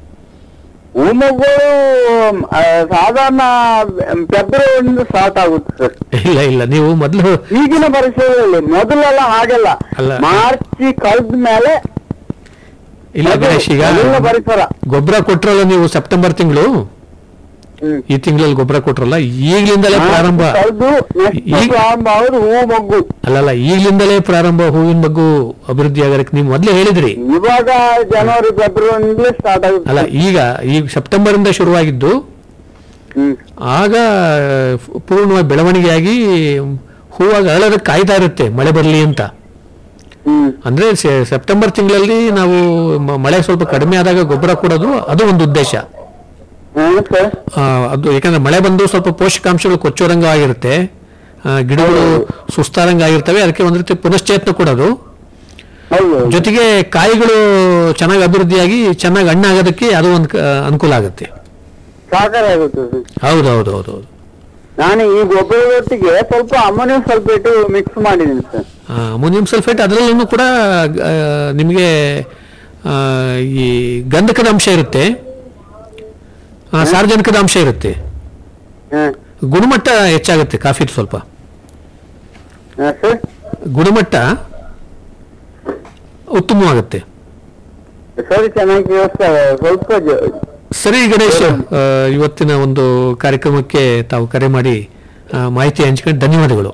ಹೂಮಗ್ಗುಗಳು ಆ, ಸಾಧಾರಣ ಫೆಬ್ರವರಿಯಿಂದ ಸ್ಟಾರ್ಟ್ ಆಗುತ್ತೆ ಸರ್ ಇಲ್ಲ ಇಲ್ಲ ನೀವು ಮೊದಲು ಈಗಿನ ಪರಿಸರದಲ್ಲಿ ಮೊದಲೆಲ್ಲ ಹಾಗೆಲ್ಲ ಅಲ್ಲ. ಮಾರ್ಚ್ ಕಳೆದ ಮೇಲೆ ಇಲ್ಲ ಗಣೇಶ್ ಈಗ ಮೊದಲ ಪರಿಸರ ಗೊಬ್ಬರ ಕೊಟ್ರಲ್ಲ ನೀವು ಸೆಪ್ಟೆಂಬರ್ ತಿಂಗಳು ಹ್ಮ್. ಈ ತಿಂಗಳಲ್ಲಿ ಗೊಬ್ಬರ ಕೊಟ್ರಲ್ಲ ಈಗಲಿಂದಲೇ ಪ್ರಾರಂಭ ಕಳೆದು next ಈಗ- ಪ್ರಾರಂಭ ಆಗೋದು ಹೂ ಮಗ್ಗು ಅಲ್ಲಲ್ಲ ಈಗಲಿಂದಲೇ ಪ್ರಾರಂಭ ಹೂವಿನ ಮಗ್ಗು ಅಭಿವೃದ್ಧಿ ಆಗಕ್ಕೆ ನೀವು ಮೊದಲೇ ಹೇಳಿದ್ರಿ ಇವಾಗ ಜನವರಿ ಫೆಬ್ರವರಿಯಿಂದಲೇ ಸ್ಟಾರ್ಟ್ ಆಗುತ್ತೆ ಅಲ್ಲ ಈಗ ಈಗ ಸೆಪ್ಟೆಂಬರ್ ಇಂದ ಶುರುವಾಗಿದ್ದು ಹ್ಮ್ ಆಗ ಪೂರ್ಣವಾಗಿ ಬೆಳವಣಿಗೆಯಾಗಿ ಹೂವಾಗ ಅರಳೋದಕ್ಕೆ ಕಾಯ್ತಾ ಇರುತ್ತೆ ಮಳೆ ಬರಲಿ ಅಂತ ಹ್ಮ್ ಅಂದ್ರೆ ಸೆ- ಸೆಪ್ಟೆಂಬರ್ ತಿಂಗಳಲ್ಲಿ ನಾವು ಮ- ಮಳೆ ಸ್ವಲ್ಪ ಕಡಿಮೆ ಆದಾಗ ಗೊಬ್ಬರ ಕೊಡೋದು ಅದು ಒಂದು ಉದ್ದೇಶ ಹ್ಮ್ ಸರ್ ಆ, ಅದು ಯಾಕಂದ್ರೆ ಮಳೆ ಬಂದು ಸ್ವಲ್ಪ ಪೋಷಕಾಂಶಗಳು ಕೊಚ್ಚೋರಂಗ ಆಗಿರುತ್ತೆ ಆ, ಗಿಡಗಳು ಸುಸ್ತಾರಂಗ ಆಗಿರ್ತವೆ ಅದಕ್ಕೆ ಒಂದು ರೀತಿ ಪುನಶ್ಚೇತನ ಕೊಡೋದು ಹೌದು ಜೊತೆಗೆ ಕಾಯಿಗಳು ಚೆನ್ನಾಗಿ ಅಭಿವೃದ್ಧಿಯಾಗಿ ಚೆನ್ನಾಗಿ ಹಣ್ಣಾಗೋದಕ್ಕೆ ಅದು ಒಂದು ಕ- ಅನುಕೂಲ ಆಗುತ್ತೆ ಸಹಕಾರ ಆಗುತ್ತೆ ಸರ್ ಹೌದು ಹೌದು ಹೌದು ಹೌದು ನಾನು ಈ ಗೊಬ್ಬರದೊಟ್ಟಿಗೆ ಸ್ವಲ್ಪ ಅಮೋನಿಯಂ ಸಲ್ಫೇಟ್ ಮಿಕ್ಸ್ ಮಾಡಿದ್ದೀನಿ ಸರ್ ಅಮೋನಿಯಂ ಸಲ್ಫೇಟ್ ಅದರಲ್ಲೂ ಕೂಡ ಆ, ನಿಮಗೆ ಆ, ಈ ಗಂಧಕದ ಅಂಶ ಇರುತ್ತೆ ಆ, ಸಾರ್ವಜನಿಕದ ಅಂಶ ಇರುತ್ತೆ ಹ್ಮ್ ಗುಣಮಟ್ಟ ಹೆಚ್ಚಾಗುತ್ತೆ ಕಾಫಿ ಸ್ವಲ್ಪ ಹಾ, ಸರ್ ಗುಣಮಟ್ಟ ಉತ್ತಮವಾಗುತ್ತೆ ಸರಿ ಚೆನ್ನಾಗಿ ಕೇಳಿಸ್ತಾರೆ ಸ್ವಲ್ಪ ಜ- ಸರಿ ಗಣೇಶ್ ಆ, ಇವತ್ತಿನ ಒಂದು ಕಾರ್ಯಕ್ರಮಕ್ಕೆ ತಾವು ಕರೆ ಮಾಡಿ ಆ, ಮಾಹಿತಿ ಹಂಚ್ಕೊಂಡು ಧನ್ಯವಾದಗಳು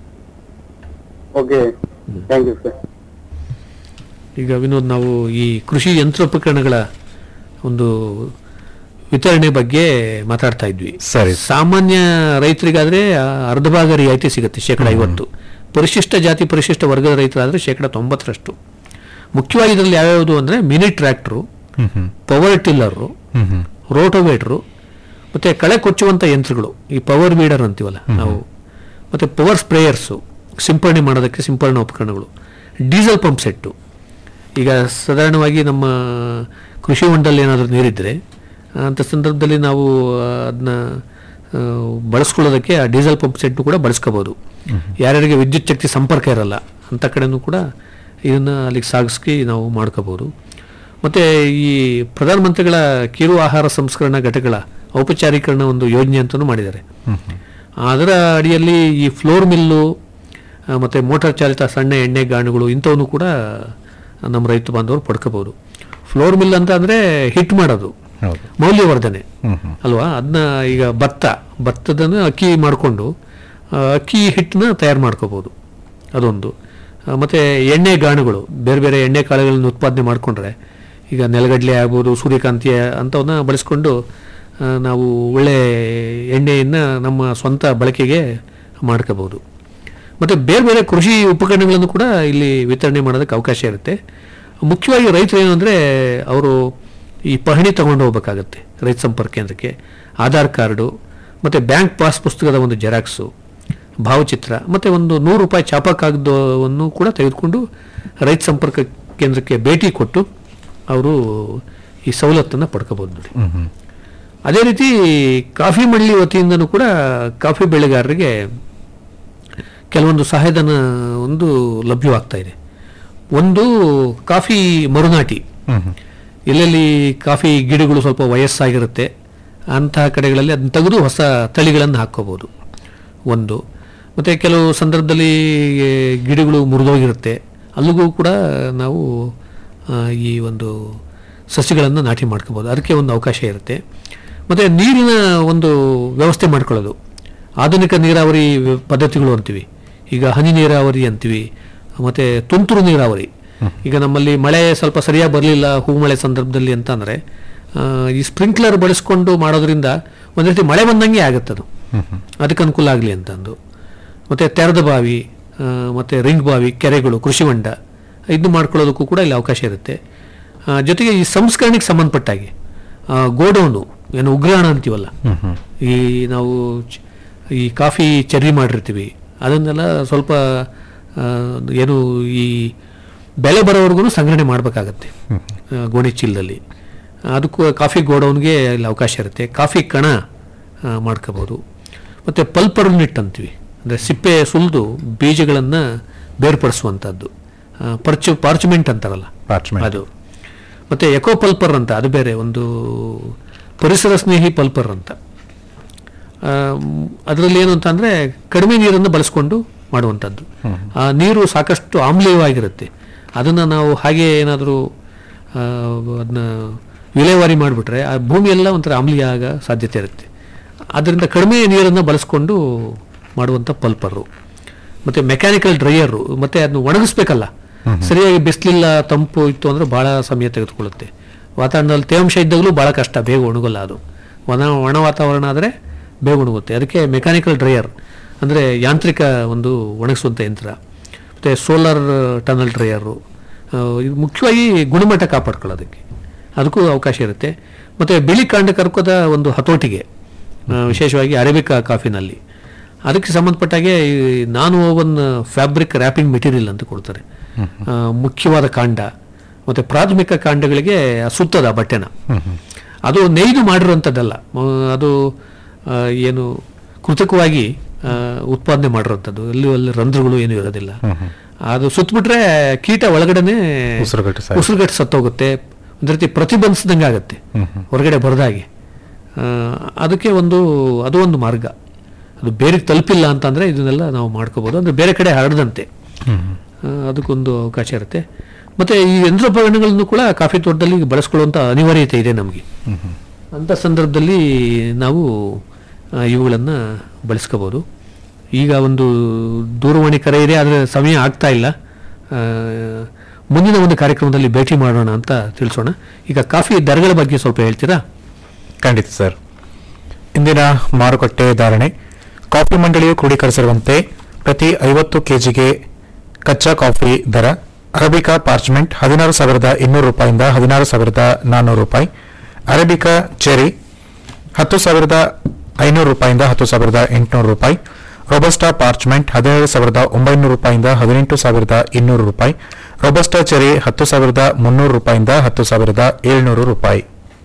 ಓಕೆ ಥ್ಯಾಂಕ್ ಯು ಸರ್ ಈಗ ವಿನೋದ್ ನಾವು ಈ ಕೃಷಿ ಯಂತ್ರೋಪಕರಣಗಳ ಒಂದು ವಿತರಣೆ ಬಗ್ಗೆ ಮಾತಾಡ್ತಾ ಇದ್ವಿ ಸರಿ. ಸಾಮಾನ್ಯ ರೈತರಿಗಾದ್ರೆ ಆ, ಅರ್ಧ ಭಾಗ ರಿಯಾಯಿತಿ ಸಿಗುತ್ತೆ ಶೇಕಡ ಐವತ್ತು ಪರಿಶಿಷ್ಟ ಜಾತಿ ಪರಿಶಿಷ್ಟ ವರ್ಗದ ರೈತರಾದ್ರೆ ಶೇಕಡ ತೊಂಬತ್ತರಷ್ಟು ಮುಖ್ಯವಾಗಿ ಇದರಲ್ಲಿ ಯಾವ್ಯಾವುದು ಅಂದ್ರೆ ಮಿನಿ ಟ್ರ್ಯಾಕ್ಟ್ರು ಹ್ಮ್ ಹ್ಮ್ ಪವರ್ ಟಿಲ್ಲರು ಹ್ಮ್ ಹ್ಮ್ ರೋಟೋವೇಟ್ರು ಮತ್ತೆ ಕಳೆ ಕೊಚ್ಚುವಂಥ ಯಂತ್ರಗಳು ಈ ಪವರ್ ವೀಡರ್ ಅಂತೀವಲ್ಲ ನಾವು ಮತ್ತೆ ಪವರ್ ಸ್ಪ್ರೇಯರ್ಸು ಸಿಂಪರಣೆ ಮಾಡೋದಕ್ಕೆ ಸಿಂಪರಣಾ ಉಪಕರಣಗಳು ಡೀಸೆಲ್ ಪಂಪ್ ಸೆಟ್ಟು ಈಗ ಸಾಧಾರಣವಾಗಿ ನಮ್ಮ ಕೃಷಿ ಹೊಂಡದಲ್ಲಿ ಏನಾದರೂ ನೀರಿದ್ದರೆ ಅಂಥ ಸಂದರ್ಭದಲ್ಲಿ ನಾವು ಅದನ್ನ ಬಳಸ್ಕೊಳ್ಳೋದಕ್ಕೆ ಆ ಡೀಸೆಲ್ ಪಂಪ್ ಸೆಟ್ಟು ಕೂಡ ಬಳಸ್ಕೋಬೋದು ಯಾರ್ಯಾರಿಗೆ ವಿದ್ಯುತ್ ಶಕ್ತಿ ಸಂಪರ್ಕ ಇರಲ್ಲ ಅಂಥ ಕಡೆನೂ ಕೂಡ ಇದನ್ನು ಅಲ್ಲಿಗೆ ಸಾಗಿಸಿ ನಾವು ಮಾಡ್ಕೋಬೋದು ಮತ್ತು ಈ ಪ್ರಧಾನಮಂತ್ರಿಗಳ ಕಿರು ಆಹಾರ ಸಂಸ್ಕರಣಾ ಘಟಕಗಳ ಔಪಚಾರೀಕರಣ ಒಂದು ಯೋಜನೆ ಅಂತಲೂ ಮಾಡಿದ್ದಾರೆ ಅದರ ಅಡಿಯಲ್ಲಿ ಈ ಫ್ಲೋರ್ ಮಿಲ್ಲು ಆ, ಮತ್ತೆ ಮೋಟಾರ್ ಚಾಲಿತ ಸಣ್ಣ ಎಣ್ಣೆ ಗಾಣಗಳು ಇಂಥವನ್ನು ಕೂಡ ನಮ್ಮ ರೈತ ಬಾಂಧವರು ಪಡ್ಕೋಬಹುದು ಫ್ಲೋರ್ ಮಿಲ್ ಅಂತ ಅಂದರೆ ಹಿಟ್ ಮಾಡೋದು ಹೌದು ಮೌಲ್ಯವರ್ಧನೆ ಹ್ಮ್ ಹ್ಮ್ ಅಲ್ವಾ ಅದನ್ನ ಈಗ ಭತ್ತ ಭತ್ತದನ್ನು ಅಕ್ಕಿ ಮಾಡಿಕೊಂಡು ಅಕ್ಕಿ ಹಿಟ್ಟನ್ನ ತಯಾರು ಮಾಡ್ಕೋಬೋದು ಅದೊಂದು ಆ, ಮತ್ತೆ ಎಣ್ಣೆ ಗಾಣಗಳು ಬೇರೆ ಬೇರೆ ಎಣ್ಣೆ ಕಾಳುಗಳನ್ನು ಉತ್ಪಾದನೆ ಮಾಡಿಕೊಂಡ್ರೆ ಈಗ ನೆಲಗಡಲೆ ಆಗ್ಬೋದು ಸೂರ್ಯಕಾಂತಿ ಅಂಥವನ್ನ ಬಳಸ್ಕೊಂಡು ಆ, ನಾವು ಒಳ್ಳೆ ಎಣ್ಣೆಯನ್ನು ನಮ್ಮ ಸ್ವಂತ ಬಳಕೆಗೆ ಮಾಡ್ಕೋಬೋದು ಮತ್ತು ಬೇರೆ ಬೇರೆ ಕೃಷಿ ಉಪಕರಣಗಳನ್ನು ಕೂಡ ಇಲ್ಲಿ ವಿತರಣೆ ಮಾಡೋದಕ್ಕೆ ಅವಕಾಶ ಇರುತ್ತೆ ಮುಖ್ಯವಾಗಿ ರೈತರು ಏನು ಅಂದರೆ ಅವರು ಈ ಪಹಣಿ ತಗೊಂಡು ಹೋಗ್ಬೇಕಾಗತ್ತೆ ರೈತ ಸಂಪರ್ಕ ಕೇಂದ್ರಕ್ಕೆ ಆಧಾರ್ ಕಾರ್ಡು ಮತ್ತು ಬ್ಯಾಂಕ್ ಪಾಸ್ ಪುಸ್ತಕದ ಒಂದು ಜೆರಾಕ್ಸು ಭಾವಚಿತ್ರ ಮತ್ತು ಒಂದು ನೂರು ರೂಪಾಯಿ ಚಾಪ ಕಾಗದವನ್ನು ಕೂಡ ತೆಗೆದುಕೊಂಡು ರೈತ ಸಂಪರ್ಕ ಕೇಂದ್ರಕ್ಕೆ ಭೇಟಿ ಕೊಟ್ಟು ಅವರು ಈ ಸವಲತ್ತನ್ನು ಪಡ್ಕೋಬೋದು ನೋಡಿ ಹ್ಮ್ ಹ್ಮ್ ಅದೇ ರೀತಿ ಕಾಫಿ ಮಂಡಳಿ ವತಿಯಿಂದನೂ ಕೂಡ ಕಾಫಿ ಬೆಳೆಗಾರರಿಗೆ ಕೆಲವೊಂದು ಸಹಾಯಧನ ಒಂದು ಲಭ್ಯವಾಗ್ತಾ ಇದೆ ಒಂದು ಕಾಫಿ ಮರುನಾಟಿ ಹ್ಮ್ ಹ್ಮ್ ಎಲ್ಲೆಲ್ಲಿ ಕಾಫಿ ಗಿಡಗಳು ಸ್ವಲ್ಪ ವಯಸ್ಸಾಗಿರುತ್ತೆ ಅಂತಹ ಕಡೆಗಳಲ್ಲಿ ಅದನ್ನ ತೆಗೆದು ಹೊಸ ತಳಿಗಳನ್ನು ಹಾಕ್ಕೋಬೋದು ಒಂದು ಮತ್ತು ಕೆಲವು ಸಂದರ್ಭದಲ್ಲಿ ಏ, ಗಿಡಗಳು ಮುರಿದೋಗಿರುತ್ತೆ ಅಲ್ಲಿಗೂ ಕೂಡ ನಾವು ಆ, ಈ ಒಂದು ಸಸಿಗಳನ್ನು ನಾಟಿ ಮಾಡ್ಕೋಬೋದು ಅದಕ್ಕೆ ಒಂದು ಅವಕಾಶ ಇರುತ್ತೆ ಮತ್ತು ನೀರಿನ ಒಂದು ವ್ಯವಸ್ಥೆ ಮಾಡ್ಕೊಳ್ಳೋದು ಆಧುನಿಕ ನೀರಾವರಿ ವ್ಯ- ಪದ್ಧತಿಗಳು ಅಂತೀವಿ ಈಗ ಹನಿ ನೀರಾವರಿ ಅಂತೀವಿ ಮತ್ತು ತುಂತುರು ನೀರಾವರಿ ಈಗ ನಮ್ಮಲ್ಲಿ ಮಳೆ ಸ್ವಲ್ಪ ಸರಿಯಾಗಿ ಬರಲಿಲ್ಲ ಹೂಮಳೆ ಸಂದರ್ಭದಲ್ಲಿ ಅಂತಂದರೆ ಈ ಸ್ಪ್ರಿಂಕ್ಲರ್ ಬಳಸ್ಕೊಂಡು ಮಾಡೋದ್ರಿಂದ ಒಂದು ರೀತಿ ಮಳೆ ಬಂದಂಗೆ ಆಗುತ್ತೆ ಅದು ಅದಕ್ಕೆ ಅನುಕೂಲ ಆಗಲಿ ಅಂತಂದು ಮತ್ತು ತೆರೆದ ಬಾವಿ ಆ, ಮತ್ತು ರಿಂಗ್ ಬಾವಿ ಕೆರೆಗಳು ಕೃಷಿ ಹೊಂಡ ಇದನ್ನು ಮಾಡ್ಕೊಳ್ಳೋದಕ್ಕೂ ಕೂಡ ಇಲ್ಲಿ ಅವಕಾಶ ಇರುತ್ತೆ ಆ, ಜೊತೆಗೆ ಈ ಸಂಸ್ಕರಣೆಗೆ ಸಂಬಂಧಪಟ್ಟಾಗೆ ಆ, ಗೋಡೌನು ಏನು ಉಗ್ರಾಣ ಅಂತೀವಲ್ಲ ಈ ನಾವು ಚ- ಈ ಕಾಫಿ ಚರ್ರಿ ಮಾಡಿರ್ತೀವಿ ಅದನ್ನೆಲ್ಲ ಸ್ವಲ್ಪ ಆ, ಏನು ಈ ಬೆಲೆ ಬರೋವರೆಗೂ ಸಂಗ್ರಹಣೆ ಮಾಡಬೇಕಾಗತ್ತೆ ಗೋಣಿ ಚೀಲದಲ್ಲಿ ಅದಕ್ಕೂ ಕಾಫಿ ಗೋಡೌನ್ಗೆ ಇಲ್ಲಿ ಅವಕಾಶ ಇರುತ್ತೆ ಕಾಫಿ ಕಣ ಆ, ಮಾಡ್ಕೋಬೋದು ಮತ್ತು ಪಲ್ಪರ್ ನಿಟ್ ಅಂತೀವಿ ಅಂದರೆ ಸಿಪ್ಪೆ ಸುಲಿದು ಬೀಜಗಳನ್ನು ಬೇರ್ಪಡಿಸುವಂಥದ್ದು ಆ, ಪರ್ಚು ಪಾರ್ಚುಮೆಂಟ್ ಅಂತಾರಲ್ಲ Parchment. ಅದು ಮತ್ತು ಎಕೋ ಪಲ್ಪರ್ ಅಂತ ಅದು ಬೇರೆ ಒಂದು ಪರಿಸರ ಸ್ನೇಹಿ ಪಲ್ಪರ್ ಅಂತ ಅದರಲ್ಲಿ ಏನು ಅಂತಂದರೆ ಕಡಿಮೆ ನೀರನ್ನು ಬಳಸ್ಕೊಂಡು ಮಾಡುವಂಥದ್ದು ಆ ನೀರು ಸಾಕಷ್ಟು ಆಮ್ಲೀಯವಾಗಿರುತ್ತೆ ಅದನ್ನು ನಾವು ಹಾಗೆ ಏನಾದರೂ ಅದನ್ನ ವಿಲೇವಾರಿ ಮಾಡಿಬಿಟ್ರೆ ಆ ಭೂಮಿ ಎಲ್ಲ ಒಂಥರ ಆಮ್ಲೀಯ ಆಗ ಸಾಧ್ಯತೆ ಇರುತ್ತೆ ಅದರಿಂದ ಕಡಿಮೆ ನೀರನ್ನು ಬಳಸ್ಕೊಂಡು ಮಾಡುವಂಥ ಪಲ್ಪರು ಮತ್ತು ಮೆಕ್ಯಾನಿಕಲ್ ಡ್ರೈಯರು ಮತ್ತು ಅದನ್ನು ಒಣಗಿಸ್ಬೇಕಲ್ಲ ಸರಿಯಾಗಿ ಬಿಸಿಲಿಲ್ಲ ತಂಪು ಇತ್ತು ಅಂದರೆ ಭಾಳ ಸಮಯ ತೆಗೆದುಕೊಳ್ಳುತ್ತೆ ವಾತಾವರಣದಲ್ಲಿ ತೇವಾಂಶ ಇದ್ದಾಗಲೂ ಭಾಳ ಕಷ್ಟ ಬೇಗ ಒಣಗಲ್ಲ ಅದು ಒಣ ಒಣ ವಾತಾವರಣ ಆದರೆ ಬೇಗ ಒಣಗುತ್ತೆ ಅದಕ್ಕೆ ಮೆಕ್ಯಾನಿಕಲ್ ಡ್ರೈಯರ್ ಅಂದರೆ ಯಾಂತ್ರಿಕ ಒಂದು ಒಣಗಿಸುವಂಥ ಯಂತ್ರ ಮತ್ತು ಸೋಲಾರ್ ಟನಲ್ ಡ್ರೈಯರು ಇದು ಮುಖ್ಯವಾಗಿ ಗುಣಮಟ್ಟ ಕಾಪಾಡ್ಕೊಳ್ಳೋದಕ್ಕೆ ಅದಕ್ಕೂ ಅವಕಾಶ ಇರುತ್ತೆ ಮತ್ತು ಬಿಳಿ ಕಾಂಡ ಕರ್ಕೋದ ಒಂದು ಹತೋಟಿಗೆ ಆ, ವಿಶೇಷವಾಗಿ ಅರೇಬಿಕಾ ಕಾಫಿನಲ್ಲಿ ಅದಕ್ಕೆ ಸಂಬಂಧಪಟ್ಟಾಗೆ ಈ non woven fabric wrapping material ಅಂತ ಕೊಡ್ತಾರೆ ಆ, ಮುಖ್ಯವಾದ ಕಾಂಡ ಮತ್ತು ಪ್ರಾಥಮಿಕ ಕಾಂಡಗಳಿಗೆ ಸುತ್ತದ ಆ ಬಟ್ಟೆನ ಅದು ನೇಯ್ದು ಮಾಡಿರುವಂಥದ್ದಲ್ಲ ಮ- ಅದು ಆ, ಏನು ಕೃತಕವಾಗಿ ಆ, ಉತ್ಪಾದನೆ ಮಾಡಿರೋಂಥದ್ದು ಎಲ್ಲಿ ಅಲ್ಲಿ ರಂಧ್ರಗಳು ಏನೂ ಇರೋದಿಲ್ಲ ಅದು ಸುತ್ತಬಿಟ್ರೆ ಕೀಟ ಒಳಗಡೆನೆ ಉಸಿರುಗಟ್ಟು ಸಾಯ್ತು. ಉಸಿರುಗಟ್ಟು ಸತ್ತೋಗುತ್ತೆ ಒಂದು ರೀತಿ ಪ್ರತಿಬಂಧಿಸಿದಂಗೆ ಆಗುತ್ತೆ ಹೊರಗಡೆ ಬರದಾಗೆ ಆ, ಅದಕ್ಕೆ ಒಂದು ಅದು ಒಂದು ಮಾರ್ಗ ಅದು ಬೇರೆ ತಲುಪಿಲ್ಲ ಅಂತಂದರೆ ಇದನ್ನೆಲ್ಲ ನಾವು ಮಾಡ್ಕೋಬೋದು ಅಂದರೆ ಬೇರೆ ಕಡೆ ಹರಡದಂತೆ ಆ, ಅದಕ್ಕೊಂದು ಅವಕಾಶ ಇರುತ್ತೆ ಮತ್ತು ಈ ಯಂತ್ರೋಪಕರಣಗಳನ್ನು ಕೂಡ ಕಾಫಿ ತೋಟದಲ್ಲಿ ಬಳಸ್ಕೊಳ್ಳುವಂಥ ಅನಿವಾರ್ಯತೆ ಇದೆ ನಮಗೆ ಅಂಥ ಸಂದರ್ಭದಲ್ಲಿ ನಾವು ಆ, ಇವುಗಳನ್ನು ಬಳಸ್ಕೋಬೋದು ಈಗ ಒಂದು ದೂರವಾಣಿ ಕರೆ ಇದೆ ಆದರೆ ಸಮಯ ಆಗ್ತಾ ಇಲ್ಲ ಆ, ಮುಂದಿನ ಒಂದು ಕಾರ್ಯಕ್ರಮದಲ್ಲಿ ಭೇಟಿ ಮಾಡೋಣ ಅಂತ ತಿಳಿಸೋಣ ಈಗ ಕಾಫಿ ದರಗಳ ಬಗ್ಗೆ ಸ್ವಲ್ಪ ಹೇಳ್ತೀರಾ ಖಂಡಿತ ಸರ್ ಇಂದಿನ ಮಾರುಕಟ್ಟೆ ಧಾರಣೆ ಕಾಫಿ ಮಂಡಳಿಯು ಕ್ರೋಢೀಕರಿಸಿರುವಂತೆ ಪ್ರತಿ ಐವತ್ತು ಕೆಜಿಗೆ ಕಚ್ಚಾ ಕಾಫಿ ದರ ಅರಬಿಕಾ ಪಾರ್ಚ್ಮೆಂಟ್ ಹದಿನಾರು ಸಾವಿರದ ಇನ್ನೂರು ರೂಪಾಯಿಂದ ಹದಿನಾರು ಸಾವಿರದ ನಾನ್ನೂರು ರೂಪಾಯಿ ಅರಬಿಕಾ ಚೆರಿ ಹತ್ತು ಸಾವಿರದ ಐನೂರು ರೂಪಾಯಿಂದ ಹತ್ತು ಸಾವಿರದ ಎಂಟುನೂರು ರೂಪಾಯಿ ರೊಬಸ್ಟಾ ಪಾರ್ಚ್ಮೆಂಟ್ ಹದಿನೇಳು ಸಾವಿರದ ಒಂಬೈನೂರು ರೂಪಾಯಿಂದ ಹದಿನೆಂಟು ಸಾವಿರದ ಇನ್ನೂರು ರೂಪಾಯಿ ರೊಬಸ್ಟಾ ಚೆರಿ ಹತ್ತು ಸಾವಿರದ ಮುನ್ನೂರು ರೂಪಾಯಿಂದ ಹತ್ತು ಸಾವಿರದ ಏಳ್ನೂರು ರೂಪಾಯಿ